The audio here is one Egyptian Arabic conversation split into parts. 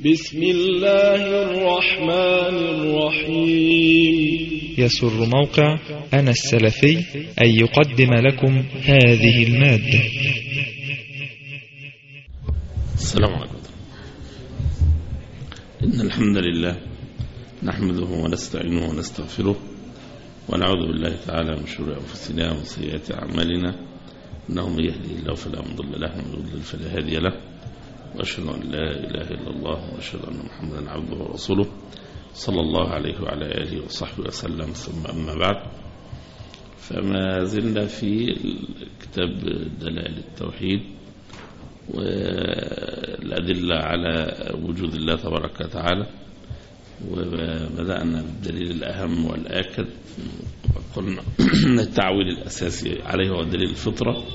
بسم الله الرحمن الرحيم يسر موقع أنا السلفي أن يقدم لكم هذه المادة السلام عليكم إن الحمد لله نحمده ونستعينه ونستغفره ونعوذ بالله تعالى من شرور أنفسنا ومن سيئات أعمالنا إنه من يهدي الله فلا مضل له ومن يضلل فلا هادي له وأشهد أن لا إله إلا الله وأشهد أن محمدا عبده ورسوله صلى الله عليه وعلى آله وصحبه وسلم ثم أما بعد فما زلنا في كتاب دلائل التوحيد والأدلة على وجود الله تبارك وتعالى وبدأنا بالدليل الأهم والآكد قلنا التعويل الأساسي عليه هو دليل الفطرة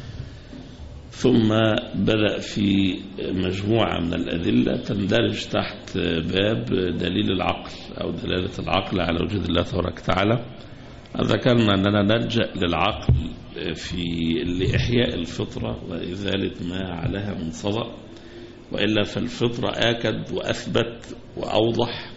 ثم بدأ في مجموعة من الأدلة تندرج تحت باب دليل العقل أو دلالة العقل على وجود الله تبارك وتعالى ذكرنا أننا نلجأ للعقل في لإحياء الفطرة وإزالة ما عليها من صدأ وإلا فالفطرة آكد وأثبت وأوضح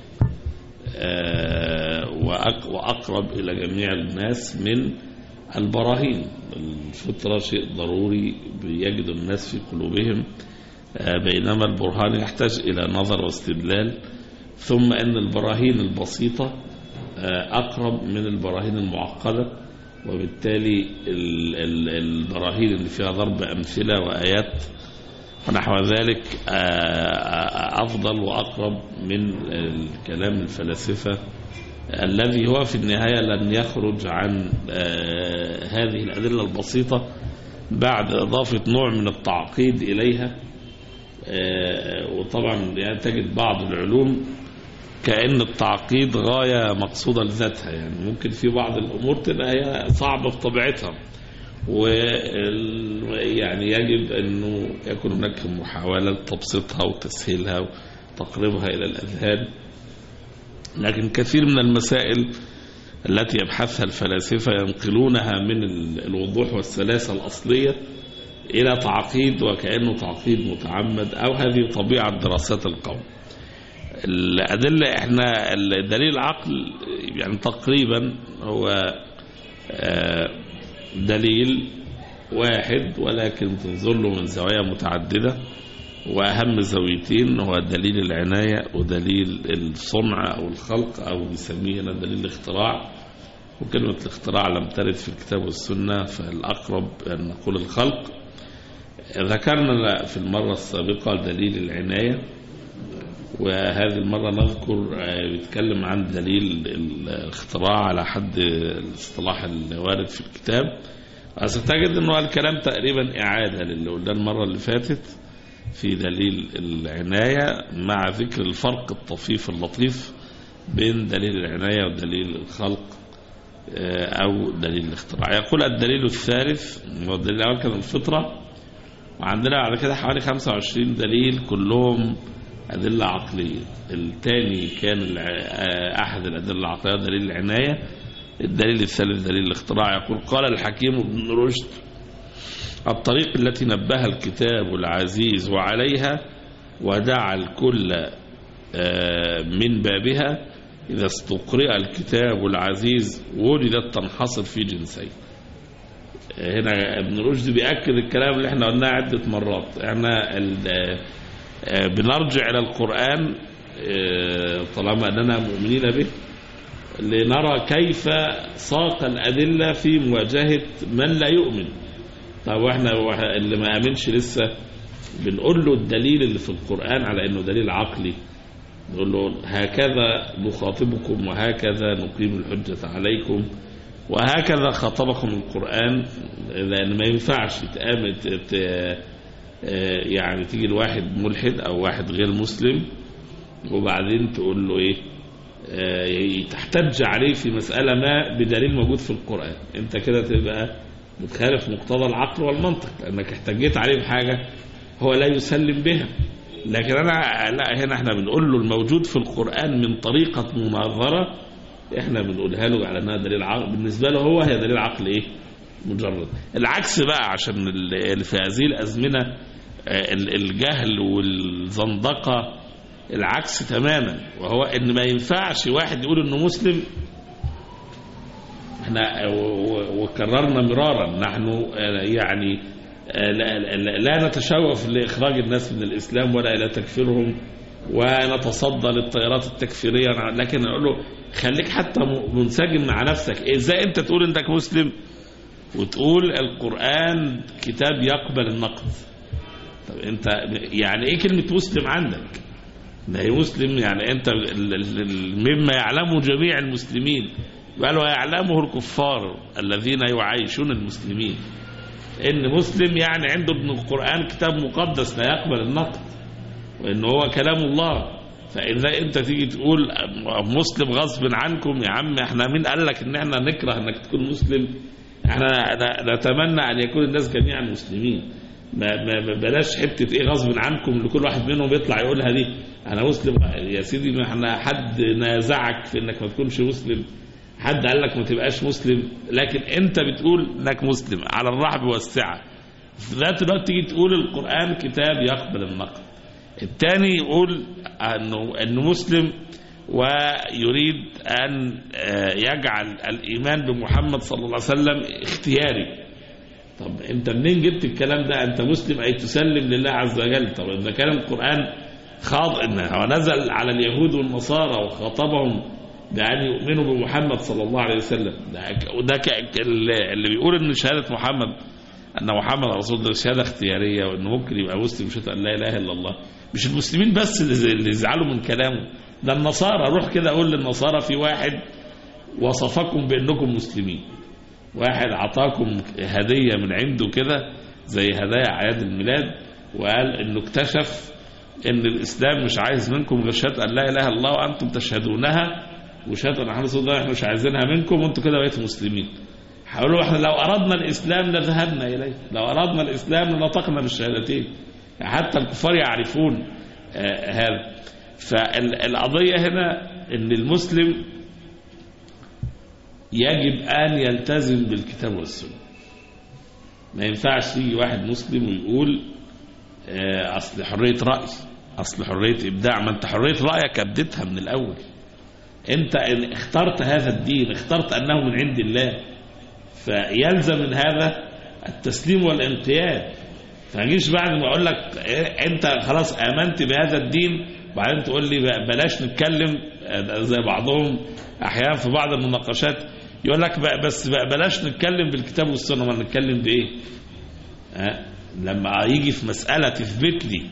وأقرب إلى جميع الناس من البراهين الفطرة شيء ضروري يجد الناس في قلوبهم بينما البرهان يحتاج إلى نظر واستدلال ثم أن البراهين البسيطة أقرب من البراهين المعقدة وبالتالي البراهين اللي فيها ضرب أمثلة وآيات ونحو ذلك أفضل وأقرب من الكلام الفلاسفة الذي هو في النهاية لن يخرج عن هذه الأدلة البسيطة بعد إضافة نوع من التعقيد إليها وطبعا يعني تجد بعض العلوم كأن التعقيد غاية مقصودة لذاتها يعني ممكن في بعض الأمور تبقى هي صعبة في طبيعتها ويعني يجب أنه يكون هناك محاولة لتبسيطها وتسهيلها وتقريبها إلى الأذهان لكن كثير من المسائل التي يبحثها الفلاسفة ينقلونها من الوضوح والسلاسة الأصلية إلى تعقيد وكأنه تعقيد متعمد أو هذه طبيعة دراسات القوم الأدلة إحنا دليل العقل يعني تقريبا هو دليل واحد ولكن تنظر له من زوايا متعددة وأهم زاويتين هو دليل العناية ودليل الصنع أو الخلق أو بيسميه هنا دليل الاختراع وكلمة الاختراع لم ترد في الكتاب والسنة فالأقرب أن نقول الخلق ذكرنا في المرة السابقة دليل العناية وهذه المرة نذكر بيتكلم عن دليل الاختراع على حد الاصطلاح الوارد في الكتاب ستجد أنه الكلام تقريبا إعادة للي قلنا المرة اللي فاتت في دليل العناية مع ذكر الفرق الطفيف اللطيف بين دليل العناية ودليل الخلق أو دليل الاختراع يقول الدليل الثالث والدليل الأول كان الفطرة وعندنا بعد كده حوالي 25 دليل كلهم أدلة عقلية الثاني كان أحد الأدلة العقلية دليل العناية الدليل الثالث دليل الاختراع يقول قال الحكيم ابن رشد الطريق التي نبه الكتاب العزيز وعليها ودعا الكل من بابها إذا استقرئ الكتاب العزيز وجدت تنحصر في جنسين هنا ابن رشد بيأكد الكلام اللي احنا قلناه عدة مرات احنا بنرجع إلى القرآن طالما أننا مؤمنين به لنرى كيف ساق الأدلة في مواجهة من لا يؤمن طب واحنا اللي ما امنش لسه بنقول له الدليل اللي في القرآن على انه دليل عقلي نقول له هكذا نخاطبكم وهكذا نقيم الحجة عليكم وهكذا خاطبكم القرآن لأن ما ينفعش تآمن يعني تيجي الواحد ملحد أو واحد غير مسلم وبعدين تقول له إيه تحتج عليه في مسألة ما بدليل موجود في القرآن انت كده تبقى بتخالف مقتضى العقل والمنطق لأنك احتجيت عليه بحاجة هو لا يسلم بها لكن أنا لا هنا احنا بنقول له الموجود في القرآن من طريقة مناظرة احنا بنقولها له على انها دليل عقل بالنسبة له هو هي دليل عقل ايه مجرد العكس بقى عشان ال- في هذه الأزمنة آه، ال- الجهل والزندقة العكس تماما وهو ان ما ينفعش واحد يقول انه مسلم احنا و- و- وكررنا مرارا نحن آه، يعني آه، لا, لا, لا نتشوف لاخراج الناس من الاسلام ولا الى تكفيرهم ونتصدى للتيارات التكفيريه لكن اقول له خليك حتى م- منسجم مع نفسك ازاي انت تقول انك مسلم وتقول القران كتاب يقبل النقد طب انت يعني ايه كلمه مسلم عندك ده هي مسلم يعني انت ال- ال- ال- مما يعلمه جميع المسلمين بل ويعلمه الكفار الذين يعايشون المسلمين ان مسلم يعني عنده ان القران كتاب مقدس لا يقبل النقد وان هو كلام الله فاذا انت تيجي تقول مسلم غصب عنكم يا عم احنا مين قال لك ان احنا نكره انك تكون مسلم احنا ن- نتمنى ان يكون الناس جميعا مسلمين ما ما ما- بلاش حته ايه غصب عنكم لكل واحد منهم يطلع يقولها دي انا مسلم يا سيدي ما احنا حد نازعك في انك ما تكونش مسلم حد قال لك ما تبقاش مسلم لكن انت بتقول انك مسلم على الرحب والسعه في ذات الوقت تيجي تقول القران كتاب يقبل النقد الثاني يقول انه انه مسلم ويريد ان آه، يجعل الايمان بمحمد صلى الله عليه وسلم اختياري طب انت منين جبت الكلام ده انت مسلم اي تسلم لله عز وجل طب اذا كان القران خاض ان هو نزل على اليهود والنصارى وخاطبهم بان يؤمنوا بمحمد صلى الله عليه وسلم ده- وده ك- اللي اللي بيقول ان شهاده محمد ان محمد رسول الله شهاده اختياريه وانه ممكن يبقى مسلم يشهد ان لا اله الا الله مش المسلمين بس اللي اللي يزعلوا من كلامه ده النصارى روح كده اقول للنصارى في واحد وصفكم بانكم مسلمين واحد عطاكم هدية من عنده كده زي هدايا أعياد الميلاد وقال إنه اكتشف إن الإسلام مش عايز منكم غير شهادة أن لا إله إلا الله وأنتم تشهدونها وشهادة أن محمد رسول الله إحنا مش عايزينها منكم وأنتم كده بقيتوا مسلمين هقولوا إحنا لو أردنا الإسلام لذهبنا إليه لو أردنا الإسلام لنطقنا بالشهادتين حتى الكفار يعرفون آه هذا فالقضية هنا إن المسلم يجب أن يلتزم بالكتاب والسنة ما ينفعش يجي واحد مسلم ويقول آه، أصل حرية رأي أصل حرية إبداع ما أنت حرية رأيك أبدتها من الأول أنت إن اخترت هذا الدين اخترت أنه من عند الله فيلزم من هذا التسليم والانقياد فمجيش بعد ما أقول لك إيه، أنت خلاص آمنت بهذا الدين وبعدين تقول لي بقى بلاش نتكلم آه، زي بعضهم أحيانا في بعض المناقشات يقول لك بقى بس بقى بلاش نتكلم بالكتاب والسنة ما نتكلم بإيه ها؟ لما يجي في مسألة تثبت لي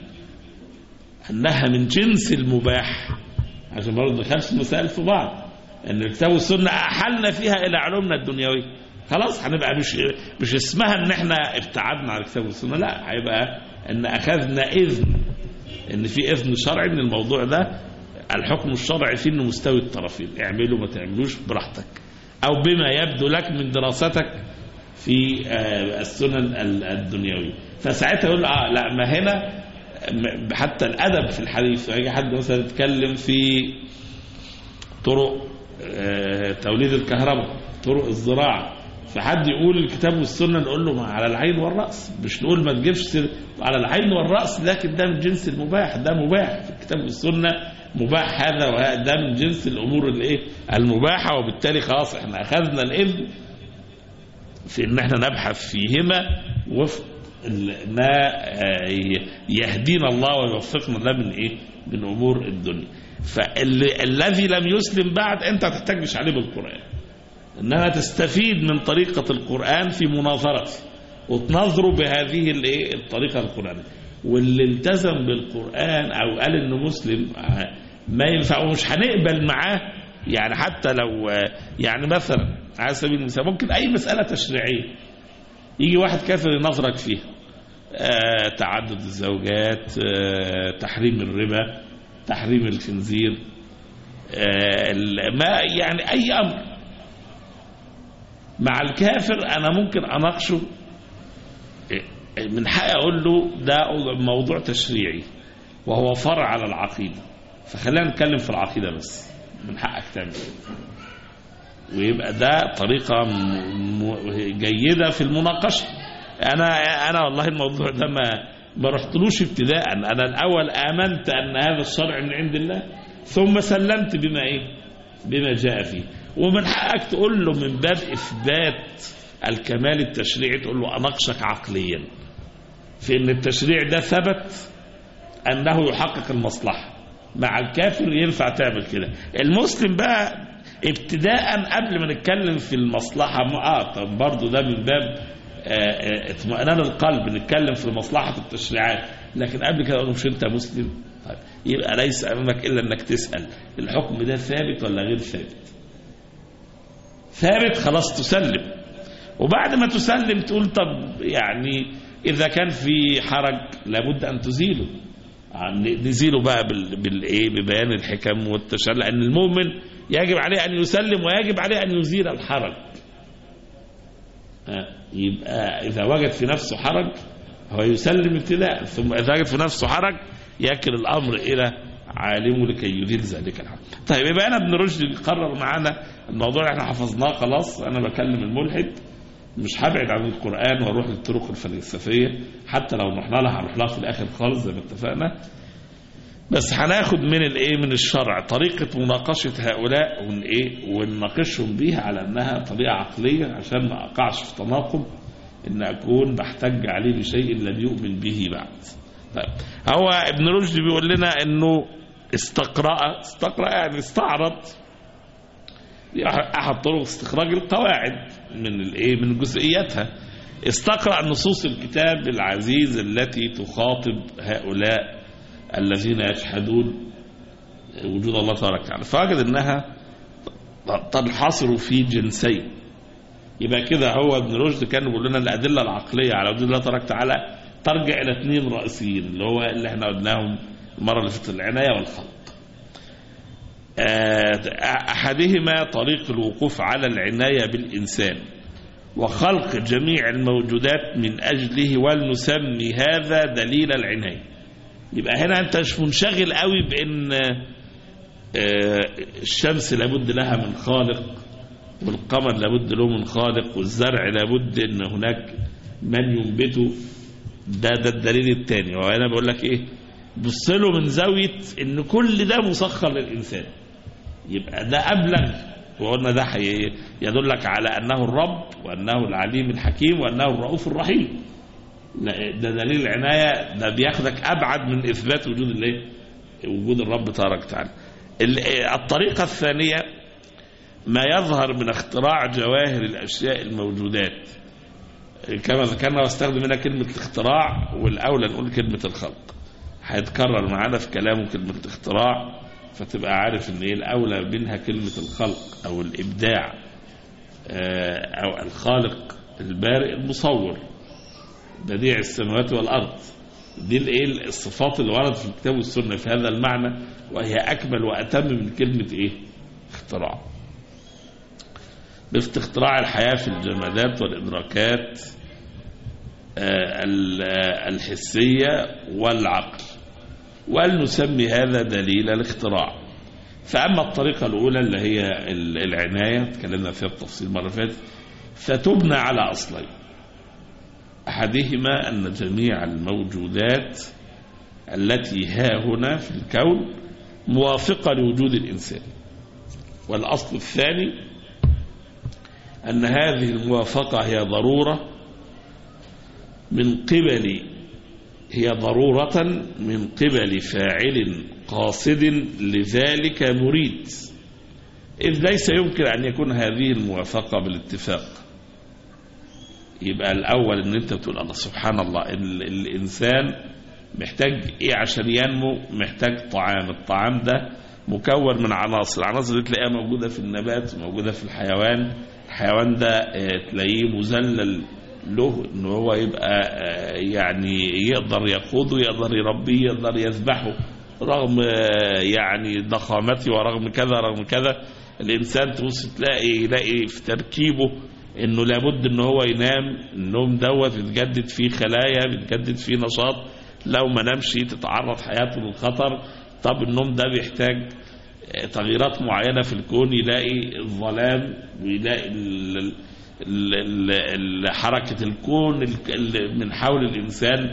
أنها من جنس المباح عشان برضه ما ندخلش المسائل في بعض أن الكتاب والسنة أحلنا فيها إلى علومنا الدنيوية خلاص هنبقى مش مش اسمها ان احنا ابتعدنا عن الكتاب والسنه لا هيبقى ان اخذنا اذن ان في اذن شرعي من الموضوع ده الحكم الشرعي فيه انه مستوي الطرفين اعملوا ما تعملوش براحتك او بما يبدو لك من دراستك في آه، السنن ال- الدنيويه فساعتها يقول اه لا ما هنا م- حتى الادب في الحديث يجي حد مثلا يتكلم في طرق آه، توليد الكهرباء طرق الزراعه فحد يقول الكتاب والسنه نقول له ما على العين والراس مش نقول ما تجيبش سير- على العين والراس لكن ده من جنس المباح ده مباح في الكتاب والسنه مباح هذا وده من جنس الامور الايه المباحه وبالتالي خلاص احنا اخذنا الاذن في ان احنا نبحث فيهما وفق ال- ما آه، يهدينا الله ويوفقنا ده من ايه من امور الدنيا فالذي لم يسلم بعد انت ما تحتجش عليه بالقران انما تستفيد من طريقه القران في مناظرته وتناظره بهذه الايه الطريقه القرانيه واللي التزم بالقران او قال انه مسلم آه، ما ينفع ومش هنقبل معاه يعني حتى لو آه، يعني مثلا على سبيل المثال ممكن اي مساله تشريعيه يجي واحد كافر يناظرك فيها آه، تعدد الزوجات آه، تحريم الربا تحريم الخنزير آه، ال- ما يعني اي امر مع الكافر انا ممكن اناقشه آه، من حقي اقول له ده موضوع تشريعي وهو فرع على العقيده فخلينا نتكلم في العقيده بس من حقك تعمل كده ويبقى ده طريقة م- م- جيدة في المناقشة أنا أنا والله الموضوع ده ما ما رحتلوش ابتداء انا الاول امنت ان هذا الشرع من عند الله ثم سلمت بما ايه بما جاء فيه ومن حقك تقول له من باب اثبات الكمال التشريعي تقول له اناقشك عقليا في ان التشريع ده ثبت انه يحقق المصلحه مع الكافر ينفع تعمل كده المسلم بقى ابتداء قبل ما نتكلم في المصلحه اه طب برضه ده من باب آه، آه، اطمئنان القلب نتكلم في مصلحه التشريعات لكن قبل كده اقول مش انت مسلم طيب يبقى ليس امامك الا انك تسال الحكم ده ثابت ولا غير ثابت ثابت خلاص تسلم وبعد ما تسلم تقول طب يعني اذا كان في حرج لابد ان تزيله يعني نزيله بقى بال- بالايه ببيان الحكم والتشريع لان المؤمن يجب عليه ان يسلم ويجب عليه ان يزيل الحرج آه، يبقى اذا وجد في نفسه حرج هو يسلم ابتداء ثم اذا وجد في نفسه حرج يكل الامر الى عالمه لكي يزيل ذلك الحرج طيب يبقى انا ابن رشد قرر معانا الموضوع اللي احنا حفظناه خلاص انا بكلم الملحد مش هبعد عن القرآن واروح للطرق الفلسفية حتى لو رحنا لها هنروح لها في الآخر خالص زي ما اتفقنا بس هناخد من الايه من الشرع طريقة مناقشة هؤلاء ون ايه ونناقشهم بيها على انها طريقة عقلية عشان ما اقعش في تناقض ان اكون بحتج عليه بشيء لم يؤمن به بعد. طيب هو ابن رشد بيقول لنا انه استقرأ استقرأ يعني استعرض دي أح- احد طرق استخراج القواعد من الايه من جزئياتها استقرأ نصوص الكتاب العزيز التي تخاطب هؤلاء الذين يجحدون وجود الله تبارك وتعالى فوجد انها تنحصر في جنسين يبقى كده هو ابن رشد كان بيقول لنا الادله العقليه على وجود الله تبارك وتعالى ترجع الى اثنين رئيسيين اللي هو اللي احنا قلناهم المره اللي فاتت العنايه والخلق آه، احدهما طريق الوقوف على العنايه بالانسان وخلق جميع الموجودات من اجله ولنسمي هذا دليل العنايه يبقى هنا انت مش منشغل قوي بان آه، الشمس لابد لها من خالق والقمر لابد له من خالق والزرع لابد ان هناك من ينبته ده ده الدليل الثاني وهنا بقول لك ايه بص له من زاويه ان كل ده مسخر للانسان يبقى ده ابلغ وقلنا ده حي- يدلك على انه الرب وانه العليم الحكيم وانه الرؤوف الرحيم لا، ده دليل العنايه ده بياخدك ابعد من اثبات وجود الايه وجود الرب تبارك وتعالى ال- الطريقه الثانيه ما يظهر من اختراع جواهر الاشياء الموجودات كما ذكرنا واستخدم هنا كلمه الاختراع والاولى نقول كلمه الخلق هيتكرر معانا في كلامه كلمه اختراع فتبقى عارف ان ايه الاولى بينها كلمه الخلق او الابداع آه، او الخالق البارئ المصور بديع السماوات والارض دي الايه الصفات اللي وردت في الكتاب والسنه في هذا المعنى وهي اكمل واتم من كلمه ايه اختراع مثل اختراع الحياه في الجمادات والادراكات آه، ال- آه، الحسيه والعقل ولنسمي هذا دليل الاختراع فأما الطريقة الأولى اللي هي ال- العناية تكلمنا فيها بالتفصيل مرة فاتت فتبنى على أصلين أحدهما أن جميع الموجودات التي ها هنا في الكون موافقة لوجود الإنسان والأصل الثاني أن هذه الموافقة هي ضرورة من قبل هي ضرورة من قبل فاعل قاصد لذلك مريد إذ ليس يمكن أن يكون هذه الموافقة بالاتفاق يبقى الأول أن أنت بتقول الله سبحان الله ال- الإنسان محتاج إيه عشان ينمو محتاج طعام الطعام ده مكون من عناصر العناصر دي تلاقيها موجودة في النبات موجودة في الحيوان الحيوان ده آه، تلاقيه مذلل له ان هو يبقى آه، يعني يقدر يقوده يقدر يربيه يقدر يذبحه رغم آه، يعني ضخامته ورغم كذا رغم كذا الانسان تبص تلاقي يلاقي في تركيبه انه لابد ان هو ينام النوم دوت بيتجدد فيه خلايا بيتجدد فيه نشاط لو ما نامش تتعرض حياته للخطر طب النوم ده بيحتاج تغييرات معينة في الكون يلاقي الظلام ويلاقي ال- ال- ال- ال- حركة الكون ال- ال- من حول الإنسان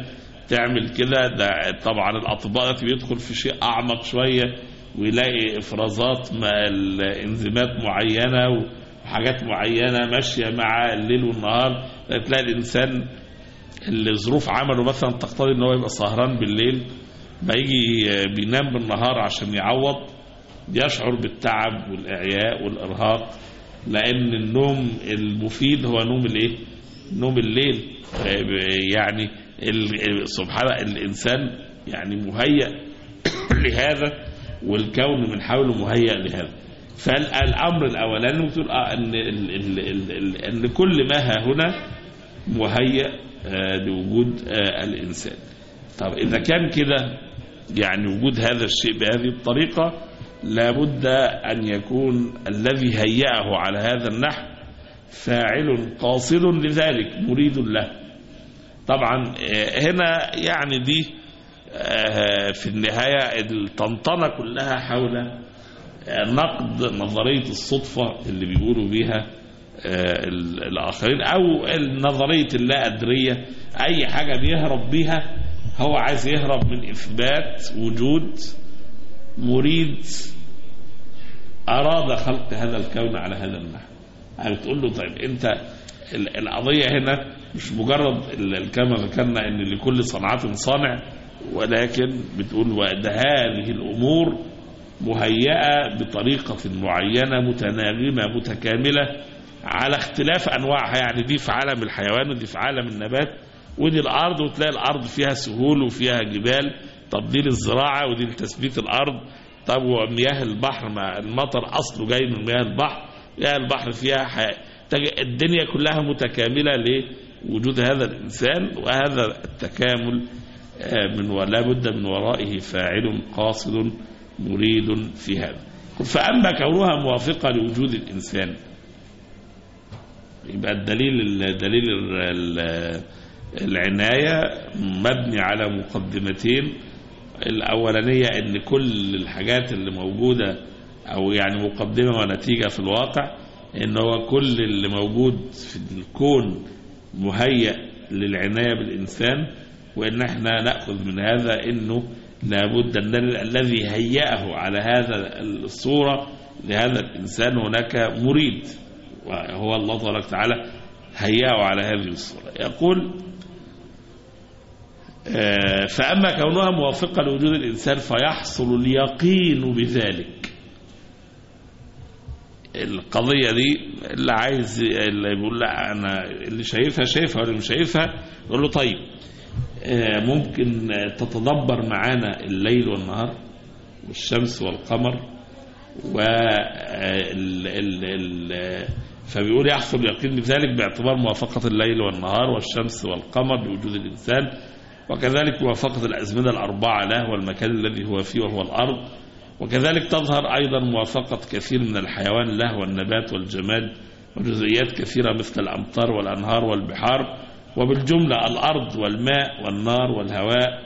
تعمل كده ده طبعا الاطباء بيدخل في شيء اعمق شويه ويلاقي افرازات مع الانزيمات معينه وحاجات معينه ماشيه مع الليل والنهار تلاقي الانسان اللي ظروف عمله مثلا تقتضي ان هو يبقى سهران بالليل ما يجي بينام بالنهار عشان يعوض يشعر بالتعب والاعياء والارهاق لان النوم المفيد هو نوم الايه نوم الليل يعني ال- سبحان الله الانسان يعني مهيأ لهذا والكون من حوله مهيأ لهذا فالامر الاولاني بتقول اه ان ال- ال- ال- ال- ان كل ما ها هنا مهيأ آه، لوجود آه، الانسان طب اذا كان كده يعني وجود هذا الشيء بهذه الطريقه لابد ان يكون الذي هيأه على هذا النحو فاعل قاصد لذلك مريد له طبعا آه، هنا يعني دي آه، في النهاية الطنطنة كلها حول آه، نقد نظرية الصدفة اللي بيقولوا بيها آه، ال- الآخرين أو نظرية اللا أدرية أي حاجة بيهرب بيها هو عايز يهرب من إثبات وجود مريد أراد خلق هذا الكون على هذا النحو يعني بتقول له طيب أنت ال- القضية هنا مش مجرد ال- كما ذكرنا أن لكل صنعة صانع ولكن بتقول وده هذه الأمور مهيئة بطريقة معينة متناغمة متكاملة على اختلاف أنواعها يعني دي في عالم الحيوان ودي في عالم النبات ودي الأرض وتلاقي الأرض فيها سهول وفيها جبال طب دي للزراعة ودي لتثبيت الأرض طب ومياه البحر ما المطر أصله جاي من مياه البحر مياه البحر فيها حياة تج- الدنيا كلها متكاملة لوجود هذا الإنسان وهذا التكامل آه، من ولا بد من ورائه فاعل قاصد مريد في هذا فأما كونها موافقة لوجود الإنسان يبقى الدليل الدليل ال- ال- العناية مبني على مقدمتين الأولانية أن كل الحاجات اللي موجودة أو يعني مقدمة ونتيجة في الواقع أن هو كل اللي موجود في الكون مهيأ للعناية بالإنسان وأن احنا نأخذ من هذا أنه لابد أن ال- الذي هيأه على هذا الصورة لهذا الإنسان هناك مريد وهو الله تبارك وتعالى هيأه على هذه الصورة يقول آه، فأما كونها موافقة لوجود الإنسان فيحصل اليقين بذلك القضية دي اللي عايز اللي بيقول لا أنا اللي شايفها شايفها واللي مش شايفها يقول له طيب آه، ممكن آه، تتدبر معانا الليل والنهار والشمس والقمر و آه، ال- ال- ال- فبيقول يحصل اليقين بذلك باعتبار موافقة الليل والنهار والشمس والقمر لوجود الإنسان وكذلك موافقة الأزمنة الأربعة له والمكان الذي هو فيه وهو الأرض وكذلك تظهر أيضا موافقة كثير من الحيوان له والنبات والجماد وجزئيات كثيرة مثل الأمطار والأنهار والبحار وبالجملة الأرض والماء والنار والهواء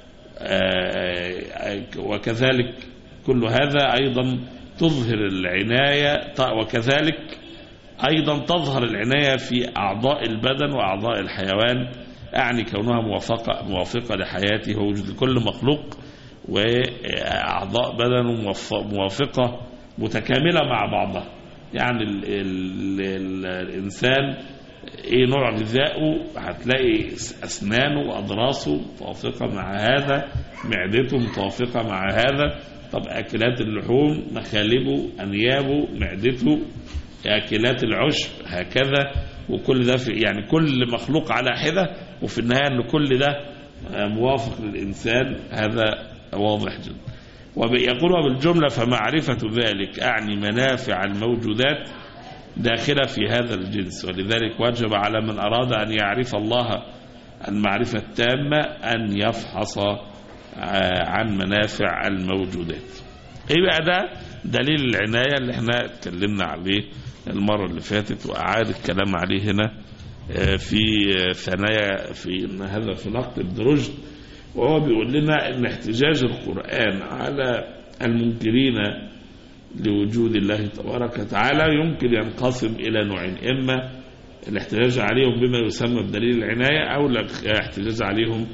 آه، وكذلك كل هذا أيضا تظهر العناية وكذلك أيضا تظهر العناية في أعضاء البدن وأعضاء الحيوان أعني كونها موافقة, موافقة لحياته ووجود كل مخلوق وأعضاء بدنه موف- موافقة متكاملة مع بعضها يعني ال ال ال الإنسان ايه نوع غذائه هتلاقي أسنانه وأضراسه متوافقة مع هذا معدته متوافقة مع هذا طب أكلات اللحوم مخالبه أنيابه معدته أكلات العشب هكذا وكل ده في يعني كل مخلوق على حدة وفي النهاية أن كل ده موافق للإنسان هذا واضح جدا ويقول بالجملة فمعرفة ذلك أعني منافع الموجودات داخلة في هذا الجنس ولذلك وجب على من أراد أن يعرف الله المعرفة التامة أن يفحص عن منافع الموجودات يبقى ده دليل العناية اللي احنا اتكلمنا عليه المرة اللي فاتت وأعاد الكلام عليه هنا في ثنايا في إن هذا في نقد الدرجد وهو بيقول لنا ان احتجاج القرآن على المنكرين لوجود الله تبارك وتعالى يمكن ينقسم إلى نوعين إما الاحتجاج عليهم بما يسمى بدليل العناية أو الاحتجاج عليهم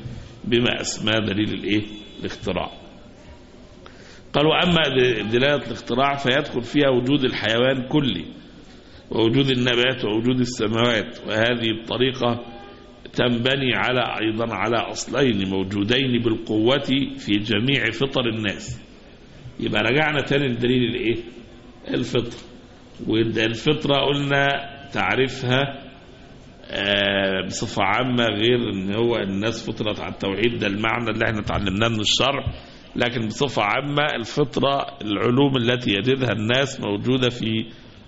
بما أسماه دليل الإيه الاختراع قالوا أما دلالة الاختراع فيدخل فيها وجود الحيوان كله ووجود النبات ووجود السماوات وهذه الطريقة تنبني على أيضا على أصلين موجودين بالقوة في جميع فطر الناس يبقى رجعنا تاني لدليل الايه الفطر والفطرة قلنا تعرفها آه، بصفة عامة غير ان هو الناس فطرت على التوحيد ده المعنى اللي احنا اتعلمناه من الشرع لكن بصفة عامة الفطرة العلوم التي يجدها الناس موجودة في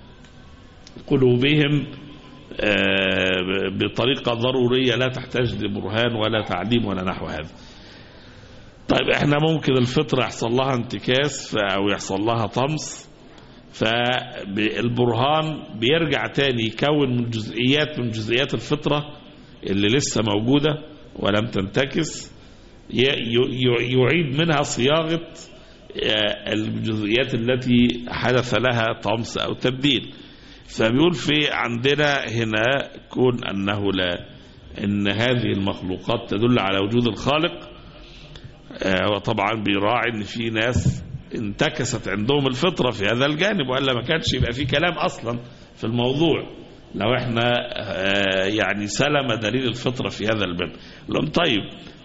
قلوبهم آه، بطريقة ضرورية لا تحتاج لبرهان ولا تعليم ولا نحو هذا طيب احنا ممكن الفطرة يحصل لها انتكاس ف- او يحصل لها طمس فالبرهان بيرجع تاني يكون من جزئيات من جزئيات الفطرة اللي لسه موجودة ولم تنتكس ي- ي- يعيد منها صياغة آه، الجزئيات التي حدث لها طمس أو تبديل فبيقول في عندنا هنا كون أنه لا أن هذه المخلوقات تدل على وجود الخالق آه، وطبعا بيراعي ان في ناس انتكست عندهم الفطرة في هذا الجانب وإلا ما كانش يبقى في كلام أصلا في الموضوع لو احنا آه، يعني سلم دليل الفطرة في هذا الباب لهم طيب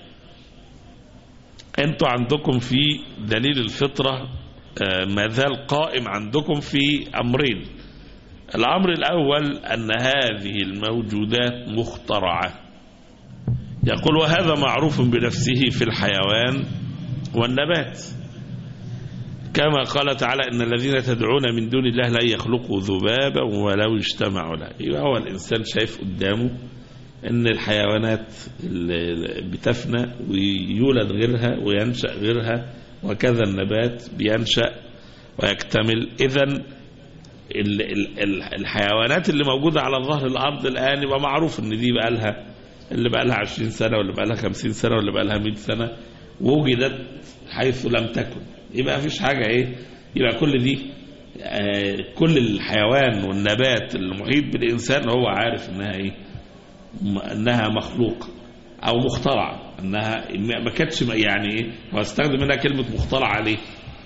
انتوا عندكم في دليل الفطرة آه، ما زال قائم عندكم في أمرين الأمر الأول أن هذه الموجودات مخترعة يقول وهذا معروف بنفسه في الحيوان والنبات كما قال تعالى إن الذين تدعون من دون الله لا يخلقوا ذبابا ولو اجتمعوا له يبقى هو الإنسان شايف قدامه إن الحيوانات اللي بتفنى ويولد غيرها وينشأ غيرها وكذا النبات بينشأ ويكتمل إذا ال- ال- ال- الحيوانات اللي موجودة على ظهر الأرض الآن يبقى معروف إن دي بقى لها اللي بقى لها 20 سنة واللي بقى لها 50 سنة واللي بقى لها 100 سنة ووجدت حيث لم تكن يبقى مفيش حاجة إيه يبقى كل دي آه، كل الحيوان والنبات المحيط بالإنسان هو عارف إنها إيه م- إنها مخلوقة أو مخترعة إنها ما ما كانتش يعني إيه هو استخدم منها كلمة مخترعة ليه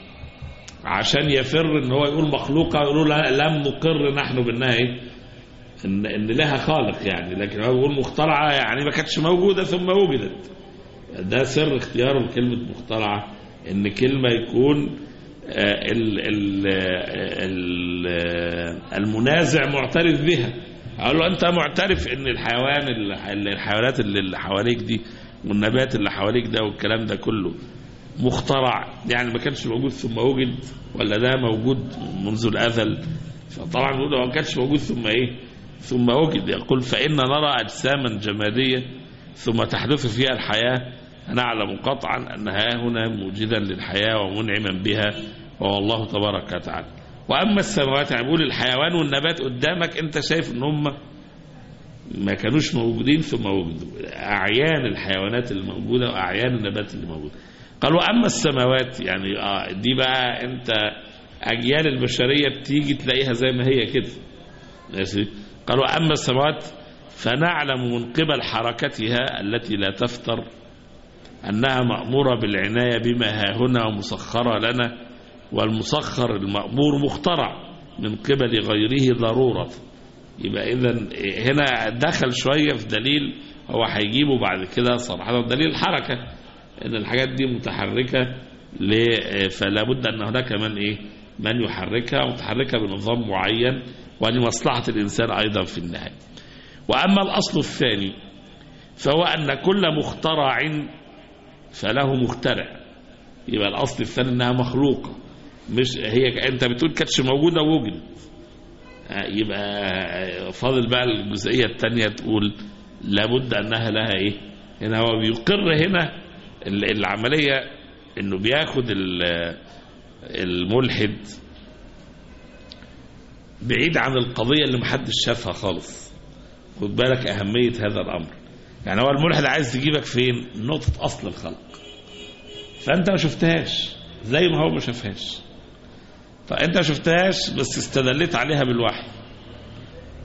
عشان يفر ان هو يقول مخلوقه يقولوا لا لم نقر نحن بانها ايه ان ان لها خالق يعني لكن هو بيقول مخترعه يعني ما كانتش موجوده ثم وجدت ده سر اختياره لكلمه مخترعه ان كلمه يكون آه، ال ال ال المنازع معترف بها اقول له انت معترف ان الحيوان اللي- الحيوانات اللي حواليك دي والنبات اللي حواليك ده والكلام ده كله مخترع يعني ما كانش موجود ثم وجد ولا ده موجود منذ الازل فطبعا بيقول هو ما كانش موجود ثم ايه ثم وجد يقول فإن نرى أجساما جمادية ثم تحدث فيها الحياة نعلم قطعا أنها هنا موجدا للحياة ومنعما بها وهو الله تبارك وتعالى وأما السماوات يعني بيقول الحيوان والنبات قدامك أنت شايف أن هم ما كانوش موجودين ثم وجدوا أعيان الحيوانات الموجودة وأعيان النبات اللي موجودة قالوا أما السماوات يعني آه دي بقى أنت أجيال البشرية بتيجي تلاقيها زي ما هي كده ماشي قالوا أما السماوات فنعلم من قبل حركتها التي لا تفتر أنها مأمورة بالعناية بما ها هنا ومسخرة لنا والمسخر المأمور مخترع من قبل غيره ضرورة يبقى إذا هنا دخل شوية في دليل هو هيجيبه بعد كده صراحة دليل الحركة إن الحاجات دي متحركة ل- فلا بد أن هناك من إيه من يحركها ومتحركة بنظام معين ولمصلحة الإنسان أيضا في النهاية وأما الأصل الثاني فهو أن كل مخترع فله مخترع يبقى الأصل الثاني أنها مخلوقة مش هي أنت بتقول كانتش موجودة ووجدت آه، يبقى فاضل بقى الجزئية الثانية تقول لابد أنها لها إيه هنا هو بيقر هنا ال- العملية إنه بياخد ال- الملحد بعيد عن القضية اللي محدش شافها خالص خد بالك أهمية هذا الأمر يعني هو الملحد عايز يجيبك فين نقطة أصل الخلق فأنت ما شفتهاش زي ما هو ما شافهاش فأنت ما شفتهاش بس استدليت عليها بالوحي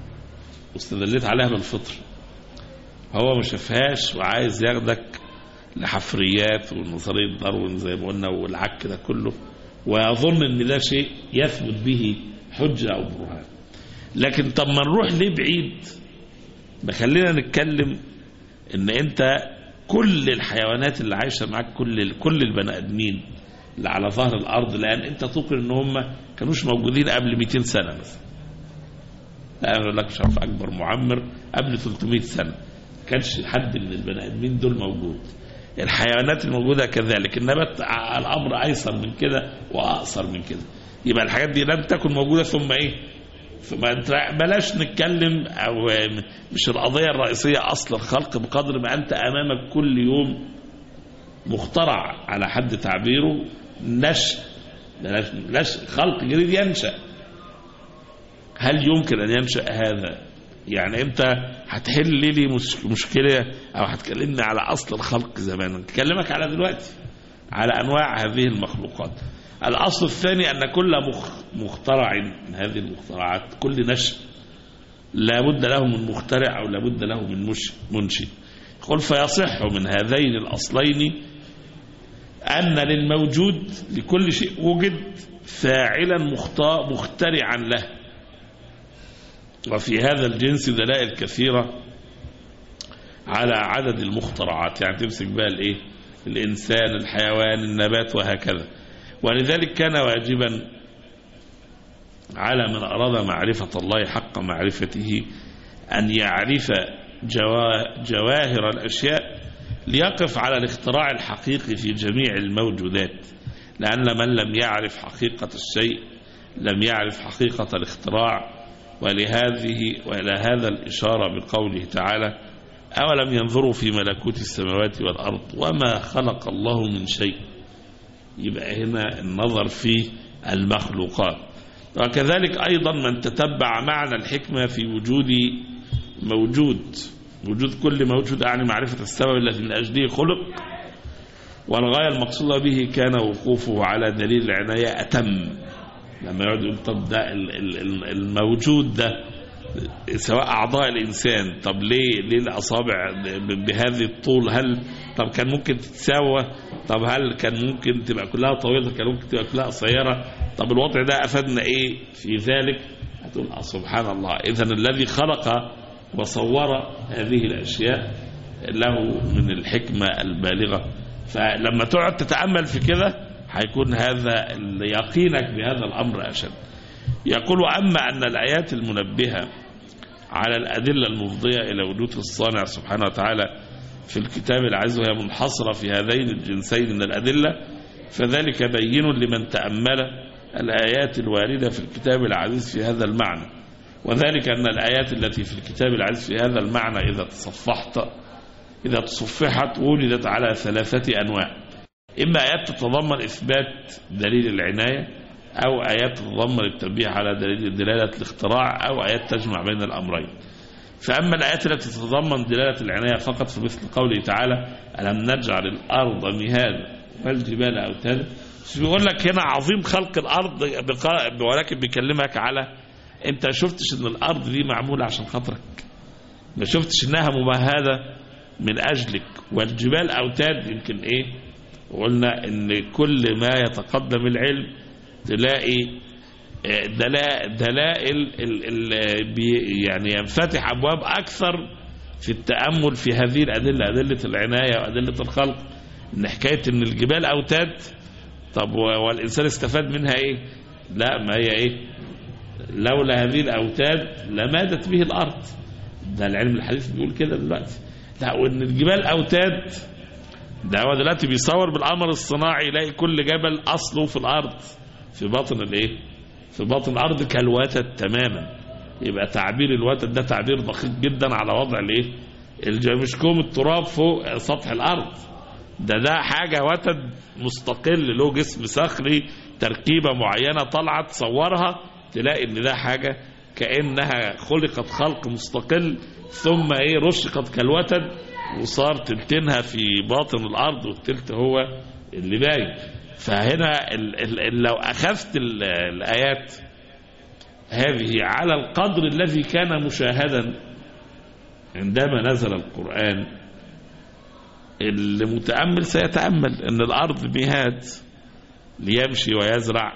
واستدليت عليها بالفطر هو ما شافهاش وعايز ياخدك لحفريات ونظريه داروين زي ما قلنا والعك ده كله ويظن ان ده شيء يثبت به حجه او برهان لكن طب ما نروح ليه بعيد بخلينا نتكلم ان انت كل الحيوانات اللي عايشه معاك كل كل البني ادمين اللي على ظهر الارض الان انت تقول ان هم كانوش موجودين قبل 200 سنه مثلا لا اقول لك مش عارف اكبر معمر قبل 300 سنه ما كانش حد من البني ادمين دول موجود الحيوانات الموجوده كذلك النبات ع- الامر ايسر من كده واقصر من كده يبقى الحاجات دي لم تكن موجوده ثم ايه ثم انت بلاش نتكلم او مش القضيه الرئيسيه اصل الخلق بقدر ما انت امامك كل يوم مخترع على حد تعبيره نشأ بلاش نشأ خلق جديد ينشأ هل يمكن أن ينشأ هذا يعني أنت هتحل لي مش- مشكلة أو هتكلمني على أصل الخلق زمان أكلمك على دلوقتي على أنواع هذه المخلوقات الأصل الثاني أن كل مخ مخترع من هذه المخترعات كل نشأ لابد له من مخترع أو لابد له من مش- منشئ قل فيصح من هذين الأصلين أن للموجود لكل شيء وجد فاعلا مخت- مخترعا له وفي هذا الجنس دلائل كثيرة على عدد المخترعات يعني تمسك بقى الايه الإنسان الحيوان النبات وهكذا ولذلك كان واجبا على من أراد معرفة الله حق معرفته أن يعرف جوا- جواهر الأشياء ليقف على الاختراع الحقيقي في جميع الموجودات لأن من لم يعرف حقيقة الشيء لم يعرف حقيقة الاختراع ولهذه وإلى هذا الإشارة بقوله تعالى أولم ينظروا في ملكوت السماوات والأرض وما خلق الله من شيء يبقى هنا النظر في المخلوقات وكذلك أيضا من تتبع معنى الحكمة في وجود موجود وجود كل موجود يعني معرفة السبب الذي من أجله خلق والغاية المقصودة به كان وقوفه على دليل العناية أتم لما يقعد يقول طب ده ال- ال- ال- الموجود ده سواء أعضاء الإنسان طب ليه ليه الأصابع ب- بهذه الطول هل طب كان ممكن تتساوى طب هل كان ممكن تبقى كلها طويلة كان ممكن تبقى كلها قصيرة طب الوضع ده أفادنا إيه في ذلك هتقول آه سبحان الله إذا الذي خلق وصور هذه الأشياء له من الحكمة البالغة فلما تقعد تتأمل في كده هيكون هذا يقينك بهذا الأمر أشد يقول أما أن الآيات المنبهة على الأدلة المفضية إلى وجود الصانع سبحانه وتعالى في الكتاب العزيز وهي منحصرة في هذين الجنسين من الأدلة فذلك بين لمن تأمل الآيات الواردة في الكتاب العزيز في هذا المعنى وذلك أن الآيات التي في الكتاب العزيز في هذا المعنى إذا تصفحت إذا تصفحت ولدت على ثلاثة أنواع إما آيات تتضمن إثبات دليل العناية أو آيات تتضمن التنبيه على دليل دلالة الاختراع أو آيات تجمع بين الأمرين فأما الآيات التي تتضمن دلالة العناية فقط فمثل قوله تعالى ألم نجعل الأرض مهادا والجبال أوتادا مش بيقول لك هنا عظيم خلق الأرض بقا- ولكن بيكلمك على أنت شفتش أن الأرض دي معمولة عشان خاطرك ما شفتش أنها ممهدة من أجلك والجبال أوتاد يمكن إيه قلنا ان كل ما يتقدم العلم تلاقي آه، دلا- دلائل ال- ال- بي- يعني ينفتح ابواب اكثر في التامل في هذه الادله ادله العنايه وادله الخلق ان حكايه ان الجبال اوتاد طب و- والانسان استفاد منها ايه لا ما هي ايه لولا هذه الاوتاد لمادت به الارض ده العلم الحديث بيقول كده دلوقتي لا وان الجبال اوتاد ده هو دلوقتي بيصور بالقمر الصناعي يلاقي كل جبل اصله في الارض في باطن الايه في باطن الارض كالوتد تماما يبقى تعبير الوتد ده تعبير دقيق جدا على وضع الايه الج- مش كوم التراب فوق سطح الارض ده ده حاجه وتد مستقل له جسم صخري تركيبه معينه طالعه تصورها تلاقي ان ده حاجه كانها خلقت خلق مستقل ثم ايه رشقت كالوتد وصار تلتينها في باطن الارض والتلت هو اللي باين فهنا ال ال ال لو اخذت ال- الايات هذه على القدر الذي كان مشاهدا عندما نزل القران المتأمل سيتأمل أن الأرض مهاد ليمشي ويزرع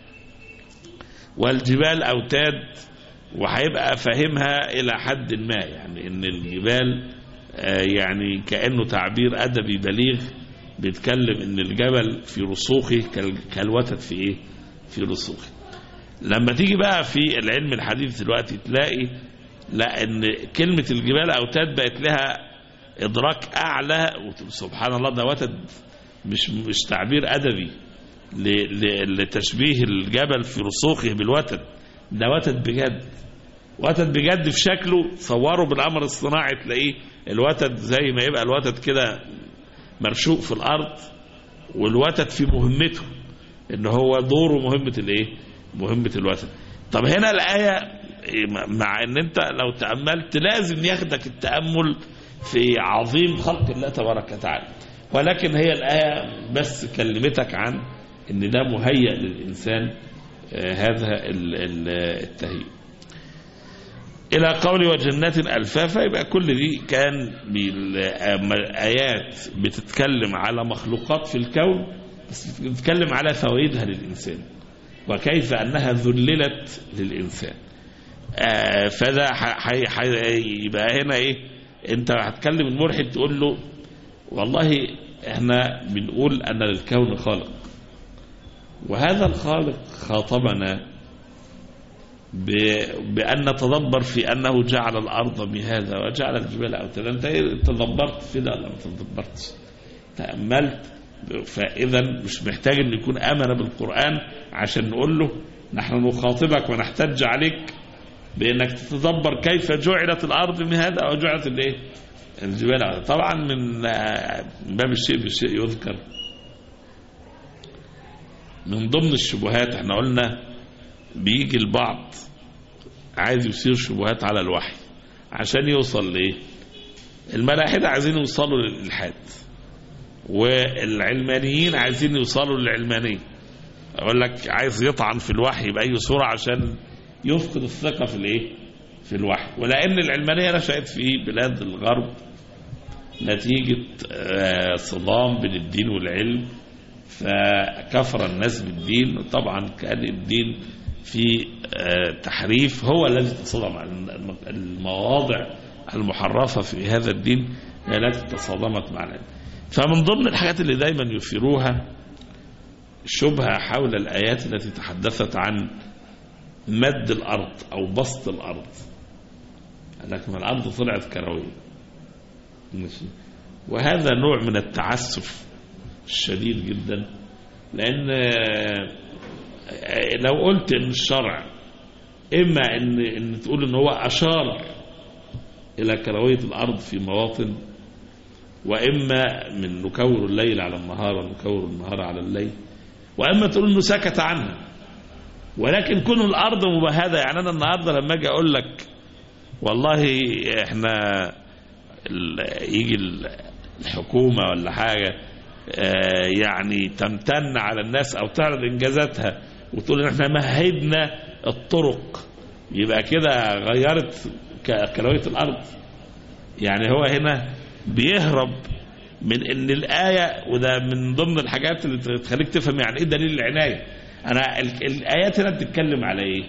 والجبال أوتاد وهيبقى فاهمها إلى حد ما يعني أن الجبال آه، يعني كأنه تعبير أدبي بليغ بيتكلم أن الجبل في رسوخه كال- كالوتد في إيه؟ في رسوخه لما تيجي بقى في العلم الحديث دلوقتي تلاقي لا ان كلمة الجبال اوتاد بقت لها ادراك اعلى وتقول سبحان الله ده وتد مش مش تعبير ادبي ل- ل- لتشبيه الجبل في رسوخه بالوتد ده وتد بجد وتد بجد في شكله صوره بالقمر الصناعي تلاقيه الوتد زي ما يبقى الوتد كده مرشوق في الارض والوتد في مهمته ان هو دوره مهمة الايه مهمة الوتد طب هنا الآية مع ان انت لو تأملت لازم ياخدك التأمل في عظيم خلق الله تبارك وتعالى ولكن هي الآية بس كلمتك عن ان ده مهيأ للإنسان آه، هذا ال- ال- التهيئ إلى قول وجنات ألفافا يبقى كل دي كان بالآيات بتتكلم على مخلوقات في الكون بس بتتكلم على فوائدها للإنسان وكيف أنها ذللت للإنسان آه، فده ح- ح- ح- يبقى هنا إيه أنت هتكلم الملحد تقول له والله احنا بنقول أن للكون خالق وهذا الخالق خاطبنا ب- بأن نتدبر في أنه جعل الأرض مهادا وجعل الجبال أوتادا أنت إيه تدبرت في ده ولا ما تدبرتش تأملت فإذا مش محتاج أن يكون أمن بالقرآن عشان نقول له نحن نخاطبك ونحتج عليك بأنك تتدبر كيف جعلت الأرض مهادا أو جعلت الإيه الجبال أوتادا. طبعا من آه، باب الشيء بالشيء يذكر من ضمن الشبهات احنا قلنا بيجي البعض عايز يثير شبهات على الوحي عشان يوصل لايه الملاحدة عايزين يوصلوا للإلحاد والعلمانيين عايزين يوصلوا للعلمانية أقول لك عايز يطعن في الوحي بأي صورة عشان يفقد الثقة في الإيه في الوحي ولأن العلمانية نشأت في بلاد الغرب نتيجة آه، صدام بين الدين والعلم فكفر الناس بالدين طبعا كان الدين في آه، تحريف هو الذي تصادم على الم- المواضع المحرفة في هذا الدين هي التي تصادمت مع العلم فمن ضمن الحاجات اللي دايما يثيروها شبهة حول الآيات التي تحدثت عن مد الأرض أو بسط الأرض لكن الأرض طلعت كروية ماشي. وهذا نوع من التعسف الشديد جدا لأن آه، آه، لو قلت إن الشرع إما إن إن تقول إن هو أشار إلى كروية الأرض في مواطن وإما من نكور الليل على النهار ونكور النهار على الليل وإما تقول إنه سكت عنها ولكن كون الأرض مبهدة يعني أنا النهاردة لما أجي أقول لك والله إحنا ال- يجي ال- الحكومة ولا حاجة آه، يعني تمتن على الناس أو تعرض إنجازاتها وتقول إن إحنا مهدنا الطرق يبقى كده غيرت ك- كروية الأرض يعني هو هنا بيهرب من ان الآية وده من ضمن الحاجات اللي تخليك تفهم يعني ايه دليل العناية انا ال- الآيات هنا بتتكلم على ايه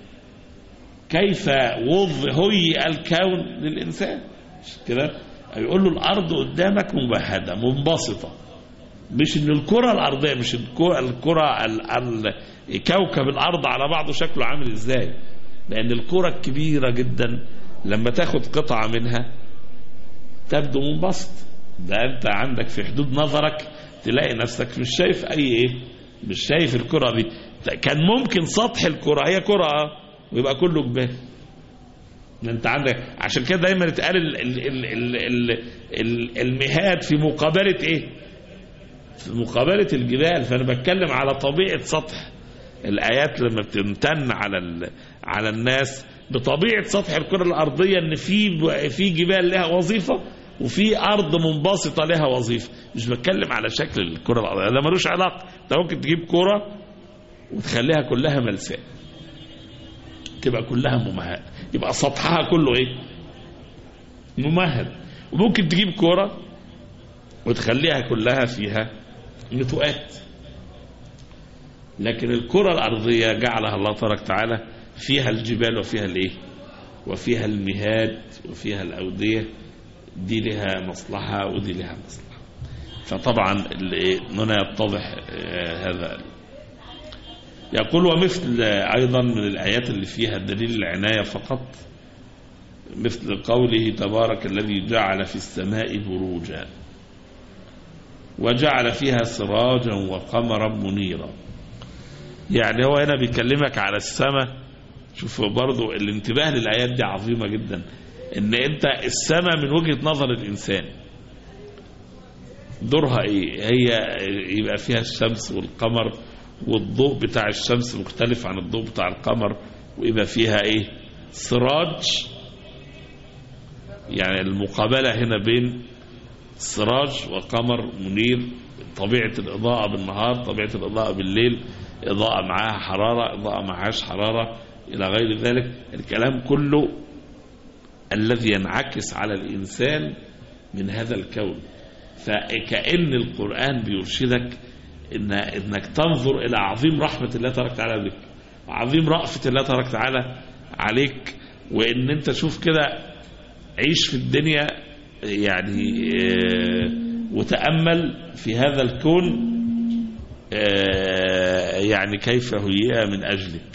كيف وض هيئ الكون للإنسان مش كده يقول له الأرض قدامك مبهدة منبسطة مش ان الكرة الأرضية مش الكرة, الكرة ال- ال- كوكب الأرض على بعضه شكله عامل ازاي لأن الكرة الكبيرة جدا لما تاخد قطعة منها تبدو منبسط ده انت عندك في حدود نظرك تلاقي نفسك مش شايف اي ايه مش شايف الكرة دي كان ممكن سطح الكرة هي كرة اه ويبقى كله جبال ده انت عندك عشان كده دايما اتقال ال- ال- ال- ال- ال- ال- المهاد في مقابلة ايه في مقابلة الجبال فانا بتكلم على طبيعة سطح الايات لما بتمتن على ال- على الناس بطبيعه سطح الكره الارضيه ان في في جبال لها وظيفه وفي ارض منبسطه لها وظيفه مش بتكلم على شكل الكره الارضيه ده ملوش علاقه انت ممكن تجيب كره وتخليها كلها ملساء تبقى كلها ممهد يبقى سطحها كله ايه ممهد وممكن تجيب كره وتخليها كلها فيها نتوءات لكن الكرة الأرضية جعلها الله تبارك وتعالى فيها الجبال وفيها الايه وفيها المهاد وفيها الأودية دي لها مصلحة ودي لها مصلحة فطبعا ال- هنا يتضح آه، هذا يقول ومثل أيضا من الآيات اللي فيها دليل العناية فقط مثل قوله تبارك الذي جعل في السماء بروجا وجعل فيها سراجا وقمرا منيرا يعني هو هنا بيكلمك على السماء شوف برضو الانتباه للآيات دي عظيمة جدا ان انت السماء من وجهة نظر الانسان دورها ايه هي يبقى فيها الشمس والقمر والضوء بتاع الشمس مختلف عن الضوء بتاع القمر ويبقى فيها ايه سراج يعني المقابلة هنا بين سراج وقمر منير طبيعة الإضاءة بالنهار طبيعة الإضاءة بالليل إضاءة معاها حرارة إضاءة معهاش حرارة إلى غير ذلك الكلام كله الذي ينعكس على الإنسان من هذا الكون فكأن القرآن بيرشدك إن إنك تنظر إلى عظيم رحمة الله تبارك وتعالى بك وعظيم رأفة الله تبارك وتعالى عليك وإن أنت تشوف كده عيش في الدنيا يعني آه، وتأمل في هذا الكون آه، يعني كيف هي من أجلك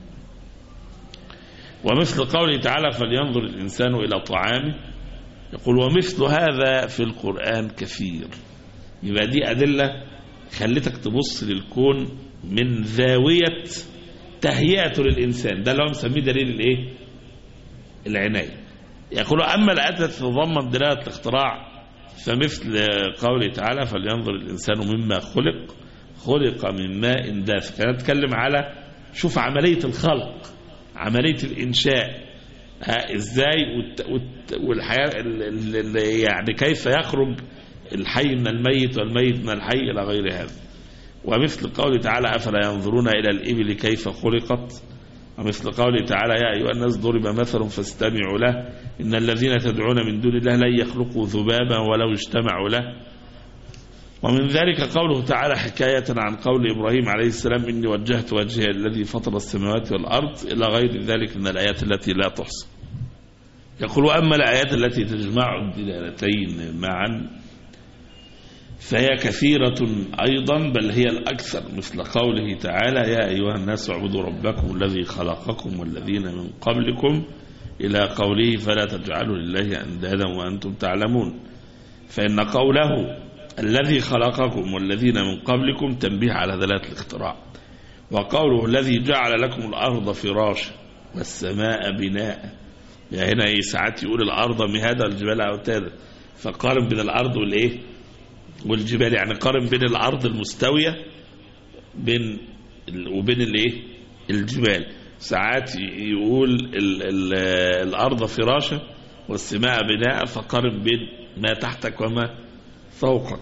ومثل قوله تعالى فلينظر الإنسان إلى طعامه يقول ومثل هذا في القرآن كثير يبقى دي أدلة خلتك تبص للكون من زاوية تهيئته للإنسان ده اللي هو مسميه دليل الإيه؟ العناية يقول أما الآيات التي تتضمن دلالة الاختراع فمثل قوله تعالى فلينظر الإنسان مما خلق خلق من ماء دافق أنا أتكلم على شوف عملية الخلق عملية الإنشاء ها إزاي والت- والت- والحياة ال- ال- ال- يعني كيف يخرج الحي من الميت والميت من الحي إلى غير هذا ومثل قوله تعالى أفلا ينظرون إلى الإبل كيف خلقت ومثل قوله تعالى يا أيها الناس ضرب مثل فاستمعوا له إن الذين تدعون من دون الله لن يخلقوا ذبابا ولو اجتمعوا له ومن ذلك قوله تعالى حكاية عن قول إبراهيم عليه السلام إني وجهت وجهي الذي فطر السماوات والأرض إلى غير ذلك من الآيات التي لا تحصى يقول وأما الآيات التي تجمع الدلالتين معا فهي كثيرة أيضا بل هي الأكثر مثل قوله تعالى يا أيها الناس اعبدوا ربكم الذي خلقكم والذين من قبلكم إلى قوله فلا تجعلوا لله أندادا وأنتم تعلمون فإن قوله الذي خلقكم والذين من قبلكم تنبيه على دلالة الاختراع وقوله الذي جعل لكم الأرض فراشا والسماء بناء يعني هنا إيه ساعات يقول الأرض مهادا والجبال أوتادا فقارن بين الأرض والإيه والجبال يعني قارن بين الأرض المستوية بين ال- وبين الإيه الجبال ساعات ي- يقول ال ال الأرض فراشة والسماء بناء فقارن بين ما تحتك وما فوقك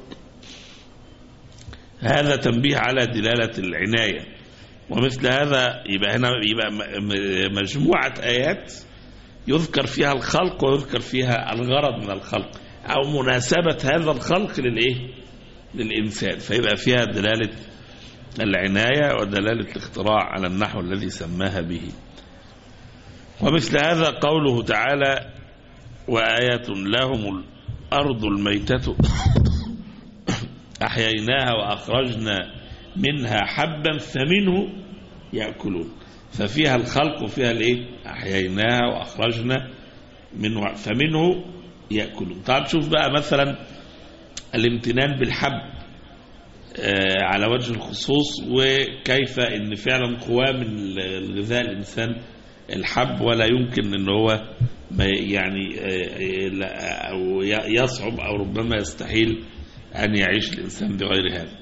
هذا تنبيه على دلالة العناية ومثل هذا يبقى هنا يبقى م- م- مجموعة آيات يذكر فيها الخلق ويذكر فيها الغرض من الخلق أو مناسبة هذا الخلق للإيه للإنسان فيبقى فيها دلالة العناية ودلالة الاختراع على النحو الذي سماها به ومثل هذا قوله تعالى وآيات لهم الأرض الميتة أحييناها وأخرجنا منها حبا فمنه يأكلون ففيها الخلق وفيها الايه أحييناها وأخرجنا منه فمنه يأكلون تعال تشوف بقى مثلا الامتنان بالحب آه، على وجه الخصوص وكيف ان فعلا قوام الغذاء الانسان الحب ولا يمكن ان هو ما يعني آه، لا- او ي- يصعب او ربما يستحيل ان يعيش الانسان بغير هذا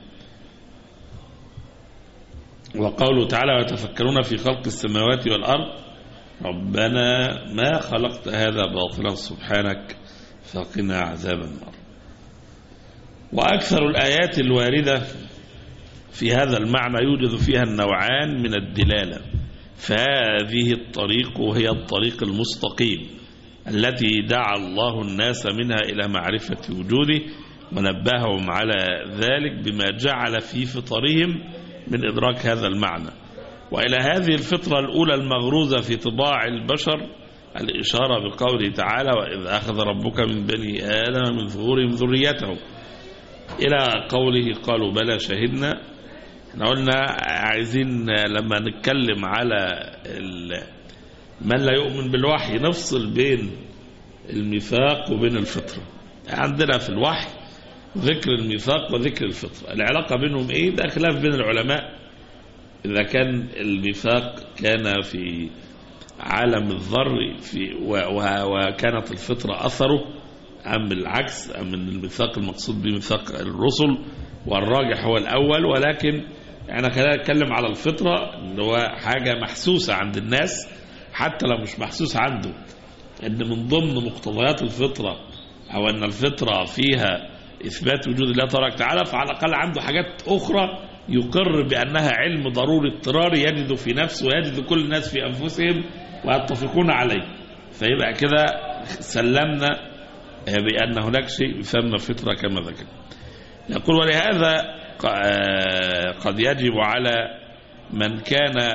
وقوله تعالى ويتفكرون في خلق السماوات والارض ربنا ما خلقت هذا باطلا سبحانك فقنا عذاب النار وأكثر الآيات الواردة في هذا المعنى يوجد فيها النوعان من الدلالة فهذه الطريق وهي الطريق المستقيم التي دعا الله الناس منها إلى معرفة وجوده ونبههم على ذلك بما جعل في فطرهم من إدراك هذا المعنى وإلى هذه الفطرة الأولى المغروزة في طباع البشر الإشارة بقوله تعالى وإذ أخذ ربك من بني آدم من ظهورهم ذريتهم إلى قوله قالوا بلى شهدنا احنا قلنا عايزين لما نتكلم على ال- من لا يؤمن بالوحي نفصل بين الميثاق وبين الفطرة عندنا في الوحي ذكر الميثاق وذكر الفطرة العلاقة بينهم ايه ده خلاف بين العلماء إذا كان الميثاق كان في عالم الذر في و- و- وكانت الفطرة أثره أم بالعكس أم من الميثاق المقصود به ميثاق الرسل والراجح هو الأول ولكن احنا خلينا نتكلم على الفطرة اللي هو حاجة محسوسة عند الناس حتى لو مش محسوس عنده ان من ضمن مقتضيات الفطرة او ان الفطرة فيها اثبات وجود الله تبارك وتعالى فعلى الاقل عنده حاجات اخرى يقر بانها علم ضروري اضطراري يجد في نفسه ويجد كل الناس في انفسهم ويتفقون عليه فيبقى كده سلمنا بان هناك شيء يسمى فطرة كما ذكر يقول ولهذا ق- آه، قد يجب على من كان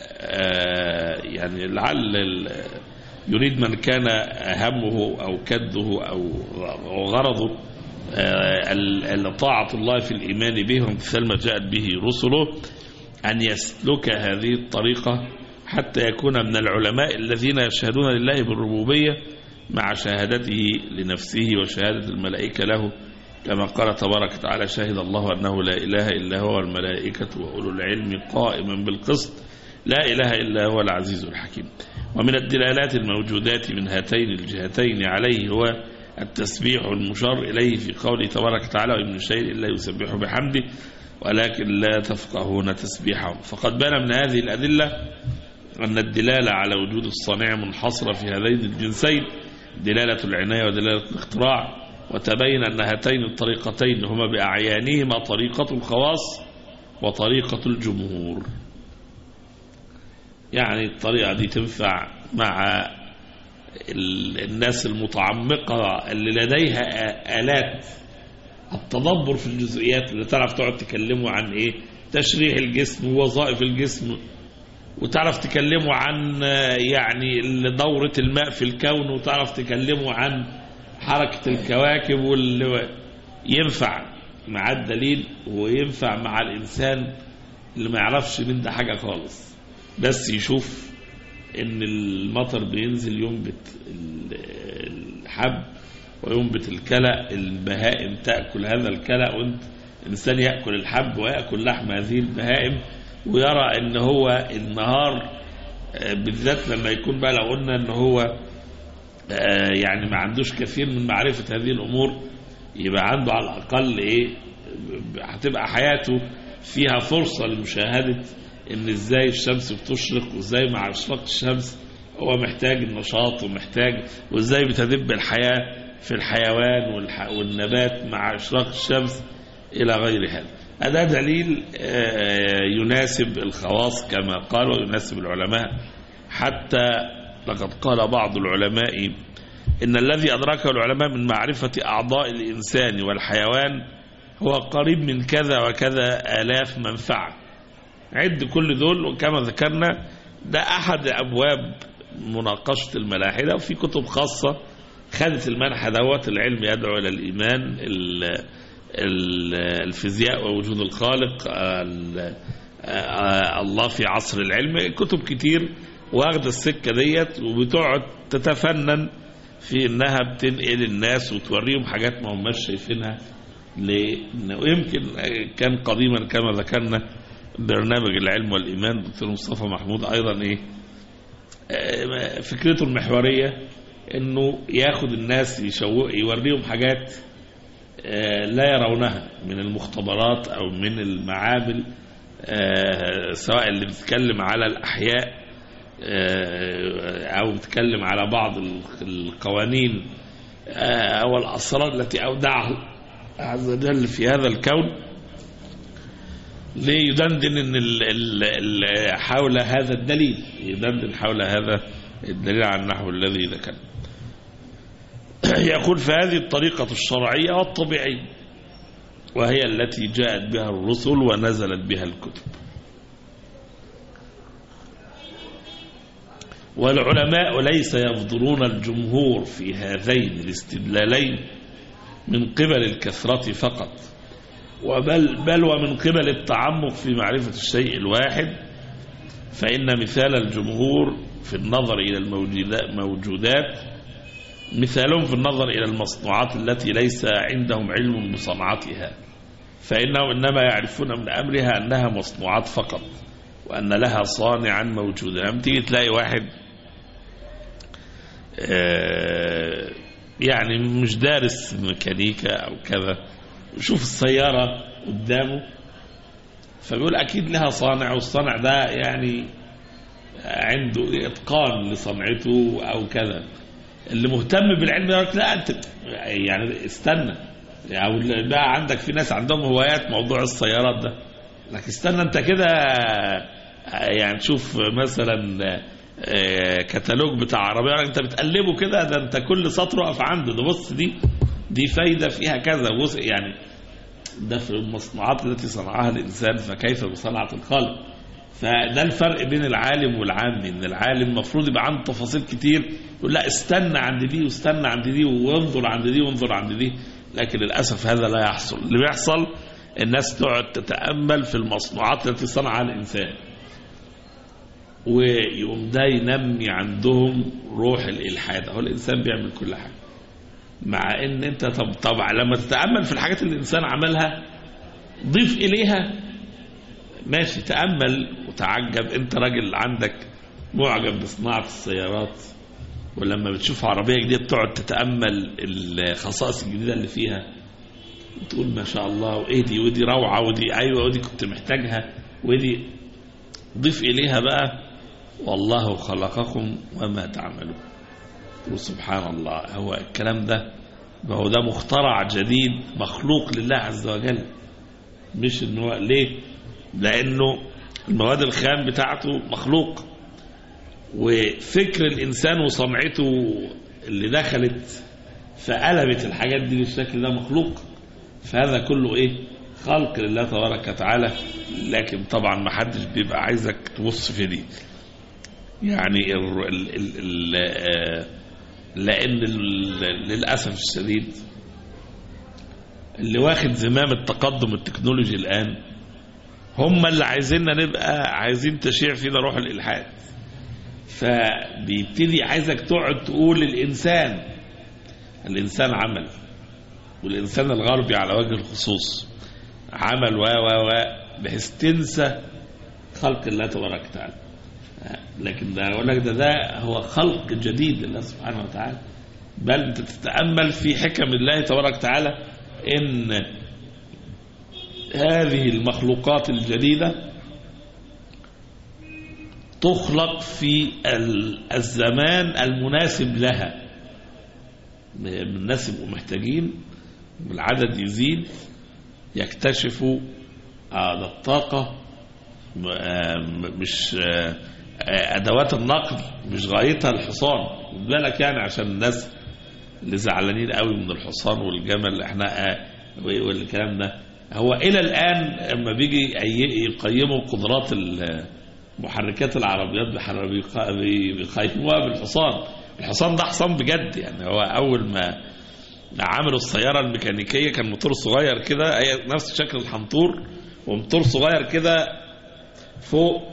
آه، يعني لعل ال- يريد من كان همه أو كده أو غرضه آه، ال- ال- طاعة الله في الإيمان به وامتثال ما جاءت به رسله أن يسلك هذه الطريقة حتى يكون من العلماء الذين يشهدون لله بالربوبية مع شهادته لنفسه وشهادة الملائكة له كما قال تبارك وتعالى شهد الله أنه لا إله إلا هو الملائكة وأولو العلم قائما بالقسط لا إله إلا هو العزيز الحكيم ومن الدلالات الموجودات من هاتين الجهتين عليه هو التسبيح المشار إليه في قوله تبارك وتعالى وابن شيء إلا يسبح بحمده ولكن لا تفقهون تسبيحهم فقد بان من هذه الأدلة أن الدلالة على وجود الصانع منحصرة في هذين الجنسين دلالة العناية ودلالة الاختراع وتبين أن هاتين الطريقتين هما بأعيانهما طريقة الخواص وطريقة الجمهور يعني الطريقة دي تنفع مع ال- الناس المتعمقة اللي لديها آ- آلات التدبر في الجزئيات اللي تعرف تقعد تكلموا عن ايه تشريح الجسم ووظائف الجسم وتعرف تكلموا عن آه، يعني ال- دورة الماء في الكون وتعرف تكلموا عن حركة الكواكب واللي ينفع مع الدليل وينفع مع الإنسان اللي ما يعرفش من ده حاجة خالص بس يشوف ان المطر بينزل ينبت ال- الحب وينبت الكلى البهائم تأكل هذا الكلى وانت الإنسان يأكل الحب ويأكل لحم هذه البهائم ويرى ان هو النهار آه، بالذات لما يكون بقى لو قلنا ان هو آه، يعني ما عندوش كثير من معرفة هذه الأمور يبقى عنده على الأقل إيه ب- هتبقى حياته فيها فرصة لمشاهدة إن إزاي الشمس بتشرق وإزاي مع إشراق الشمس هو محتاج النشاط ومحتاج وإزاي بتدب الحياة في الحيوان والح- والنبات مع إشراق الشمس إلى غير هذا هذا دليل آه، يناسب الخواص كما قال ويناسب العلماء حتى لقد قال بعض العلماء إن الذي أدركه العلماء من معرفة أعضاء الإنسان والحيوان هو قريب من كذا وكذا آلاف منفعة عد كل دول وكما ذكرنا ده أحد أبواب مناقشة الملاحدة وفي كتب خاصة خدت المنحى دوت العلم يدعو إلى الإيمان ال- ال- الفيزياء ووجود الخالق ال- آه، الله في عصر العلم كتب كتير واخدة السكة ديت وبتقعد تتفنن في انها بتنقل الناس وتوريهم حاجات ما هماش شايفينها لأنه يمكن كان قديما كما ذكرنا برنامج العلم والإيمان دكتور مصطفى محمود أيضا إيه آه، فكرته المحورية انه ياخد الناس يشوق يوريهم حاجات آه، لا يرونها من المختبرات او من المعامل آه، سواء اللي بتتكلم على الاحياء آه، او بتتكلم على بعض القوانين آه، او الاسرار التي اودعها عز وجل في هذا الكون ليدندن ان ال ال ال حول هذا الدليل يدندن حول هذا الدليل على النحو الذي ذكرنا يقول فهذه الطريقة الشرعية والطبيعية وهي التي جاءت بها الرسل ونزلت بها الكتب والعلماء ليس يفضلون الجمهور في هذين الاستدلالين من قبل الكثرة فقط وبل بل ومن قبل التعمق في معرفة الشيء الواحد فإن مثال الجمهور في النظر إلى الموجودات مثالهم في النظر إلى المصنوعات التي ليس عندهم علم بصنعتها فإنهم إنما يعرفون من أمرها أنها مصنوعات فقط وأن لها صانعا موجودا لما تيجي تلاقي واحد آه، يعني مش دارس ميكانيكا أو كذا يشوف السيارة قدامه فبيقول أكيد لها صانع والصانع ده يعني عنده إتقان لصنعته أو كذا اللي مهتم بالعلم يقول لك لا أنت يعني استنى أو بقى عندك في ناس عندهم هوايات موضوع السيارات ده لكن استنى أنت كده يعني تشوف مثلا آه، كتالوج بتاع عربية انت بتقلبه كده ده انت كل سطر واقف عنده ده بص دي دي فايدة فيها كذا بص يعني ده في المصنوعات التي صنعها الإنسان فكيف بصنعة الخالق فده الفرق بين العالم والعامي ان العالم المفروض يبقى عنده تفاصيل كتير يقول لا استنى عند دي واستنى عند دي وانظر عند دي وانظر عند دي لكن للأسف هذا لا يحصل اللي بيحصل الناس تقعد تتأمل في المصنوعات التي صنعها الإنسان ويقوم ده ينمي عندهم روح الإلحاد هو الإنسان بيعمل كل حاجة مع ان انت طب طبعا لما تتأمل في الحاجات اللي الإنسان عملها ضيف إليها ماشي تأمل وتعجب انت راجل عندك معجب بصناعة السيارات ولما بتشوف عربية جديدة بتقعد تتأمل الخصائص الجديدة اللي فيها وتقول ما شاء الله وايه دي ودي روعة ودي ايوه ودي كنت محتاجها ودي ضيف إليها بقى والله خلقكم وما تعملون وسبحان الله هو الكلام ده ما هو ده مخترع جديد مخلوق لله عز وجل مش ان هو ليه لانه المواد الخام بتاعته مخلوق وفكر الانسان وصنعته اللي دخلت فقلبت الحاجات دي بالشكل ده مخلوق فهذا كله ايه خلق لله تبارك وتعالى لكن طبعا ما حدش بيبقى عايزك تبص في دي يعني ال ال ال ال لان للاسف الشديد اللي واخد زمام التقدم التكنولوجي الان هم اللي عايزيننا نبقى عايزين تشيع فينا روح الالحاد فبيبتدي عايزك تقعد تقول الانسان الانسان عمل والانسان الغربي على وجه الخصوص عمل و و و بحيث تنسى خلق الله تبارك وتعالى لكن ده اقول لك ده ده هو خلق جديد لله سبحانه وتعالى بل انت تتامل في حكم الله تبارك وتعالى ان هذه المخلوقات الجديده تخلق في الزمان المناسب لها الناس يبقوا محتاجين العدد يزيد يكتشفوا آه الطاقة مش آه أدوات النقل مش غايتها الحصان بالك يعني عشان الناس اللي زعلانين قوي من الحصان والجمل احنا آه والكلام ده هو إلى الآن لما بيجي يقيموا قدرات محركات العربيات بيقيموها بالحصان الحصان ده حصان بجد يعني هو أول ما عملوا السيارة الميكانيكية كان موتور صغير كده نفس شكل الحنطور وموتور صغير كده فوق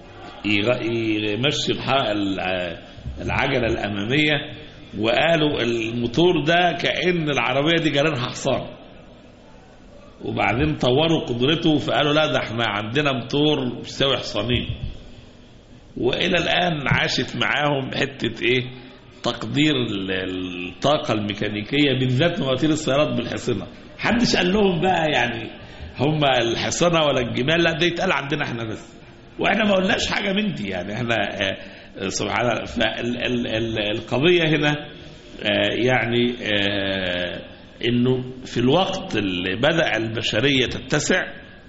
يمشي العجلة الأمامية وقالوا الموتور ده كأن العربية دي جالنها حصان وبعدين طوروا قدرته فقالوا لا ده احنا عندنا موتور بيساوي حصانين والى الان عاشت معاهم حته ايه تقدير الطاقه الميكانيكيه بالذات مواتير السيارات بالحصنه محدش قال لهم بقى يعني هم الحصنه ولا الجمال لا ده يتقال عندنا احنا بس واحنا ما قلناش حاجه من دي يعني احنا آه سبحان الله فالقضيه هنا آه يعني آه انه في الوقت اللي بدا البشريه تتسع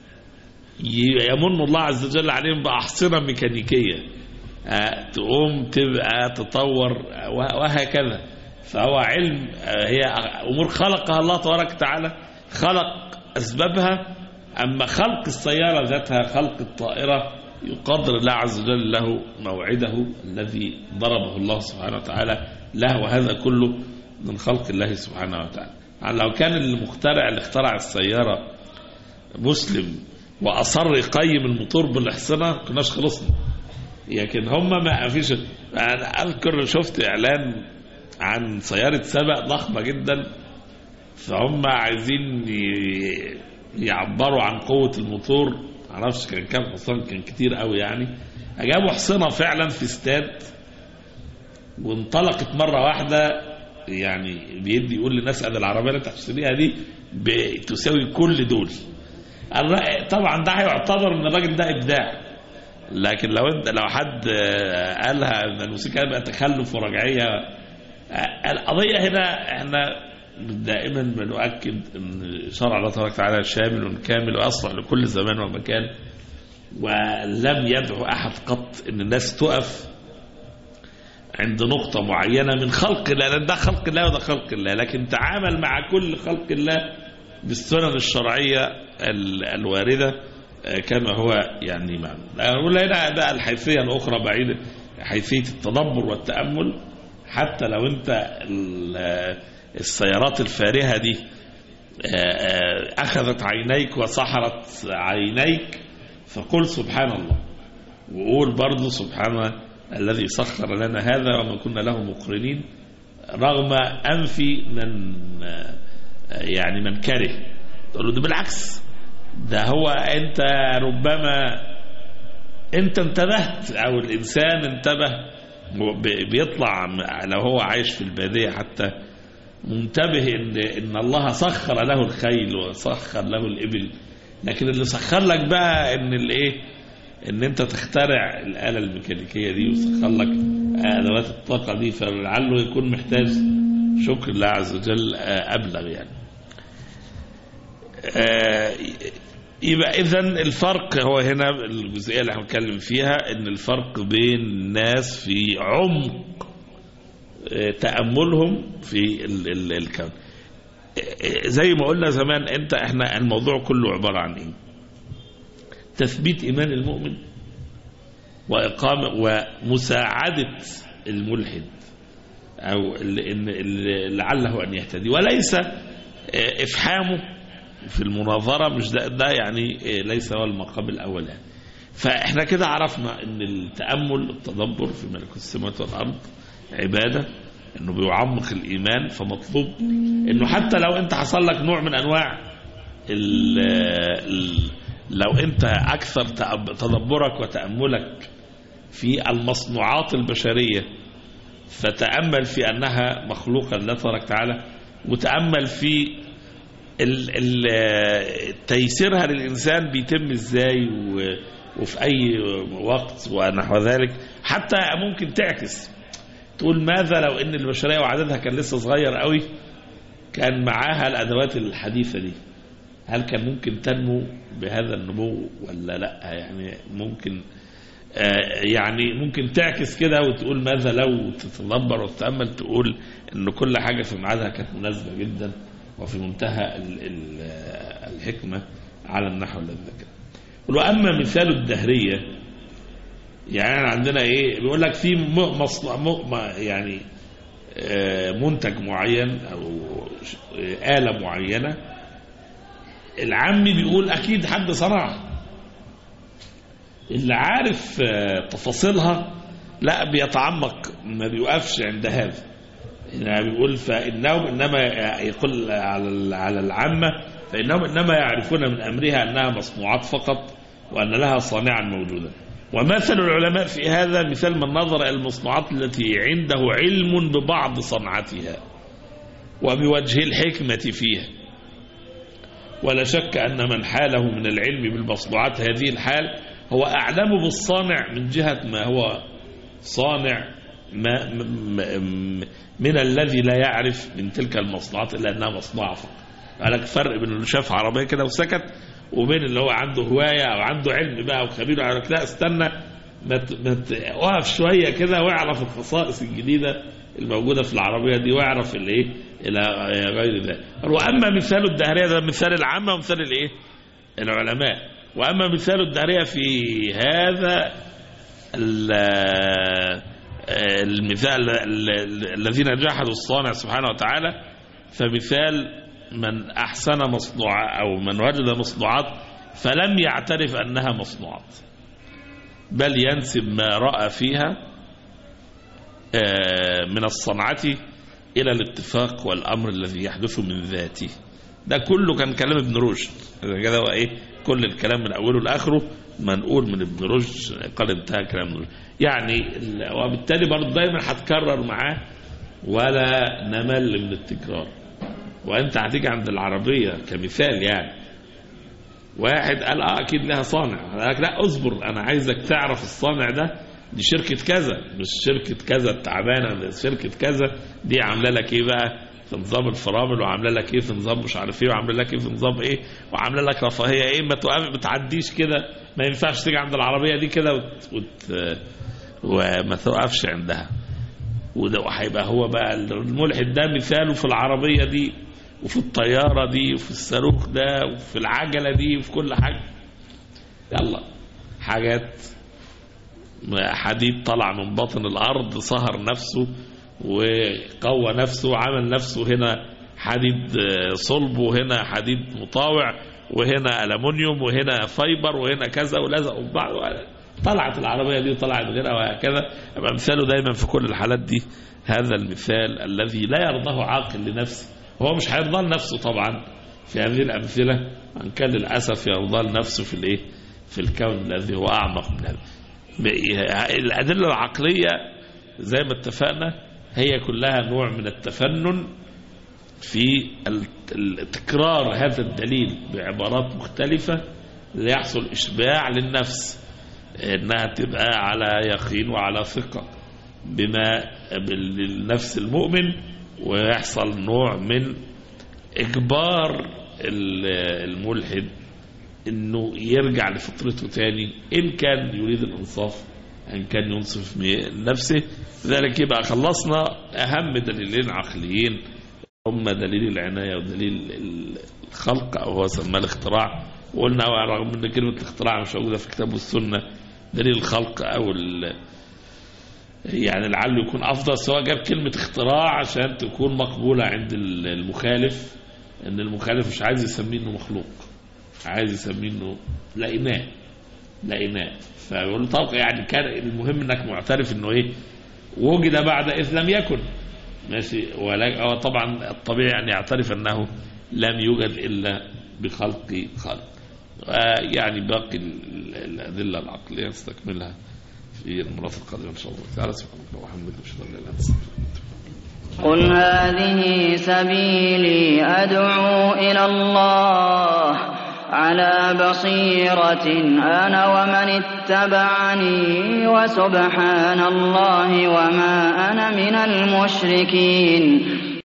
يمن الله عز وجل عليهم باحصنه ميكانيكيه تقوم تبقى تطور وهكذا فهو علم هي امور خلقها الله تبارك وتعالى خلق أسبابها أما خلق السيارة ذاتها خلق الطائرة يقدر الله عز وجل له موعده الذي ضربه الله سبحانه وتعالى له وهذا كله من خلق الله سبحانه وتعالى يعني لو كان المخترع اللي اخترع السيارة مسلم وأصر يقيم الموتور بالإحصنة كناش خلصنا لكن هم ما فيش أنا أذكر شفت إعلان عن سيارة سبق ضخمة جدا فهم عايزين ي- يعبروا عن قوة الموتور معرفش كان كام حصان كان كتير قوي يعني جابوا حصنة فعلا في استاد وانطلقت مرة واحدة يعني بيدي يقول للناس ادي العربية اللي انت هتشتريها دي بتساوي كل دول الرأي- طبعا ده هيعتبر ان الراجل ده ابداع لكن لو انت لو حد آه، قالها ان الموسيقى بقى تخلف ورجعيه آه، القضيه هنا احنا دائما بنؤكد ان شرع الله تبارك وتعالى شامل كامل واصلح لكل زمان ومكان ولم يدعو احد قط ان الناس تقف عند نقطة معينة من خلق الله لأن ده خلق الله وده خلق الله لكن تعامل مع كل خلق الله بالسنن الشرعية ال- الواردة آه، كما هو يعني معلوم أقول هنا بقى الحيثية الأخرى بعيدة حيثية التدبر والتأمل حتى لو أنت ال- السيارات الفارهة دي آه، آه، أخذت عينيك وسحرت عينيك فقل سبحان الله وقول برضه سبحان الذي سخر لنا هذا وما كنا له مقرنين رغم أنف من آه، يعني من كره تقول له ده بالعكس ده هو أنت ربما أنت انتبهت أو الإنسان انتبه ب- بيطلع م- لو هو عايش في البادية حتى منتبه ان ان الله سخر له الخيل وسخر له الابل لكن اللي سخر لك بقى ان الايه ان انت تخترع الاله الميكانيكيه دي وسخر لك ادوات الطاقه دي فلعله يكون محتاج شكر الله عز وجل آه، ابلغ يعني آه، يبقى اذا الفرق هو هنا الجزئيه اللي هنتكلم فيها ان الفرق بين الناس في عمق آه، تاملهم في ال- ال- الكون آه، زي ما قلنا زمان انت احنا الموضوع كله عباره عن ايه تثبيت ايمان المؤمن واقامه ومساعده الملحد او اللي إن- اللي لعله ان يهتدي وليس آه، افحامه في المناظره مش ده, ده يعني آه، ليس هو المقام الاول يعني. فاحنا كده عرفنا ان التامل التدبر في ملكوت السماوات والارض عباده انه بيعمق الايمان فمطلوب انه حتى لو انت حصل لك نوع من انواع ال ال لو انت اكثر تأب- تدبرك وتاملك في المصنوعات البشريه فتامل في انها مخلوقه لله تبارك وتعالى وتامل في ال- ال- تيسيرها للإنسان بيتم إزاي و- وفي أي وقت ونحو ذلك حتى ممكن تعكس تقول ماذا لو إن البشرية وعددها كان لسه صغير قوي كان معاها الأدوات الحديثة دي هل كان ممكن تنمو بهذا النمو ولا لا يعني ممكن آه، يعني ممكن تعكس كده وتقول ماذا لو تتدبر وتتأمل تقول ان كل حاجة في ميعادها كانت مناسبة جدا وفي منتهى ال- ال- الحكمة على النحو الذي ذكر وأما مثال الدهرية يعني عندنا ايه بيقول لك في م- مصنع م- ما- يعني آه، منتج معين او ش- آه، آلة معينة العامي بيقول اكيد حد صنعها اللي عارف آه، تفاصيلها لا بيتعمق ما بيوقفش عند هذا يعني بيقول فإنهم إنما يقول على على العامة فإنهم إنما يعرفون من أمرها أنها مصنوعات فقط وأن لها صانعا موجودا ومثل العلماء في هذا مثال من نظر إلى المصنوعات التي عنده علم ببعض صنعتها وبوجه الحكمة فيها ولا شك أن من حاله من العلم بالمصنوعات هذه الحال هو أعلم بالصانع من جهة ما هو صانع ما م- م- من الذي لا يعرف من تلك المصنوعات إلا أنها مصنوعة فقط لك فرق بين اللي شاف عربية كده وسكت وبين اللي هو عنده هواية أو عنده علم بقى وخبير على لا استنى ما ت- ما ت- اقف شوية كده واعرف الخصائص الجديدة الموجودة في العربية دي واعرف الايه إلى غير ذلك وأما مثال الدهرية ده مثال العامة ومثال الإيه العلماء وأما مثال الدهرية في هذا ال- المثال ال- ال- الذين جحدوا الصانع سبحانه وتعالى فمثال من أحسن مصنوع أو من وجد مصنوعات فلم يعترف أنها مصنوعات بل ينسب ما رأى فيها آه، من الصنعة إلى الاتفاق والأمر الذي يحدث من ذاته ده كله كان كلام ابن رشد إذا كده هو إيه كل الكلام من أوله لآخره منقول من ابن رشد قد انتهى كلام ابن رشد يعني ال- وبالتالي برضه دايما هتكرر معاه ولا نمل من التكرار وانت هتيجي عند العربية كمثال يعني واحد قال اه اكيد لها صانع قال لك لا اصبر انا عايزك تعرف الصانع ده دي شركة كذا مش شركة كذا التعبانة ده شركة كذا دي عاملة لك ايه بقى في نظام الفرامل وعاملة لك ايه في نظام مش عارف ايه وعاملة لك ايه في نظام ايه وعاملة لك رفاهية ايه ما توقف بتعديش كده ما ينفعش تيجي عند العربية دي كده وت... وت... وما توقفش عندها وده هيبقى هو بقى الملحد ده مثاله في العربية دي وفي الطيارة دي وفي الصاروخ ده وفي العجلة دي وفي كل حاجة يلا حاجات حديد طلع من باطن الأرض صهر نفسه وقوى نفسه وعمل نفسه هنا حديد آه، صلب وهنا حديد مطاوع وهنا ألمنيوم وهنا فايبر وهنا كذا ولزقوا في بعض طلعت العربية دي وطلعت غيرها وهكذا يبقى مثاله دايما في كل الحالات دي هذا المثال الذي لا يرضاه عاقل لنفسه هو مش هيرضى لنفسه طبعا في هذه الأمثلة وإن كان للأسف يرضى لنفسه في الإيه في الكون الذي هو أعمق من هذا الأدلة العقلية زي ما اتفقنا هي كلها نوع من التفنن في ال- تكرار هذا الدليل بعبارات مختلفة ليحصل إشباع للنفس إنها تبقى على يقين وعلى ثقة بما بالنفس المؤمن ويحصل نوع من إجبار ال- الملحد انه يرجع لفطرته تاني ان كان يريد الانصاف ان كان ينصف من نفسه لذلك يبقى خلصنا اهم دليلين عقليين هم دليل العنايه ودليل الخلق او هو سماه الاختراع وقلنا رغم ان كلمه الاختراع مش موجوده في الكتاب والسنه دليل الخلق او ال يعني لعله يكون افضل سواء جاب كلمه اختراع عشان تكون مقبوله عند المخالف ان المخالف مش عايز يسميه انه مخلوق عايز يسميه انه لقيناه لقيناه فيقول له طب يعني كان المهم انك معترف انه ايه وجد بعد اذ لم يكن ماشي ولكن هو طبعا الطبيعي ان يعترف انه لم يوجد الا بخلق خالق آه يعني باقي ال- الادله العقليه نستكملها في المرات القادمه ان شاء الله تعالى سبحانك اللهم وبحمدك اشهد ان لا اله الا انت استغفرك قل هذه سبيلي أدعو إلى الله على بصيرة أنا ومن اتبعني وسبحان الله وما أنا من المشركين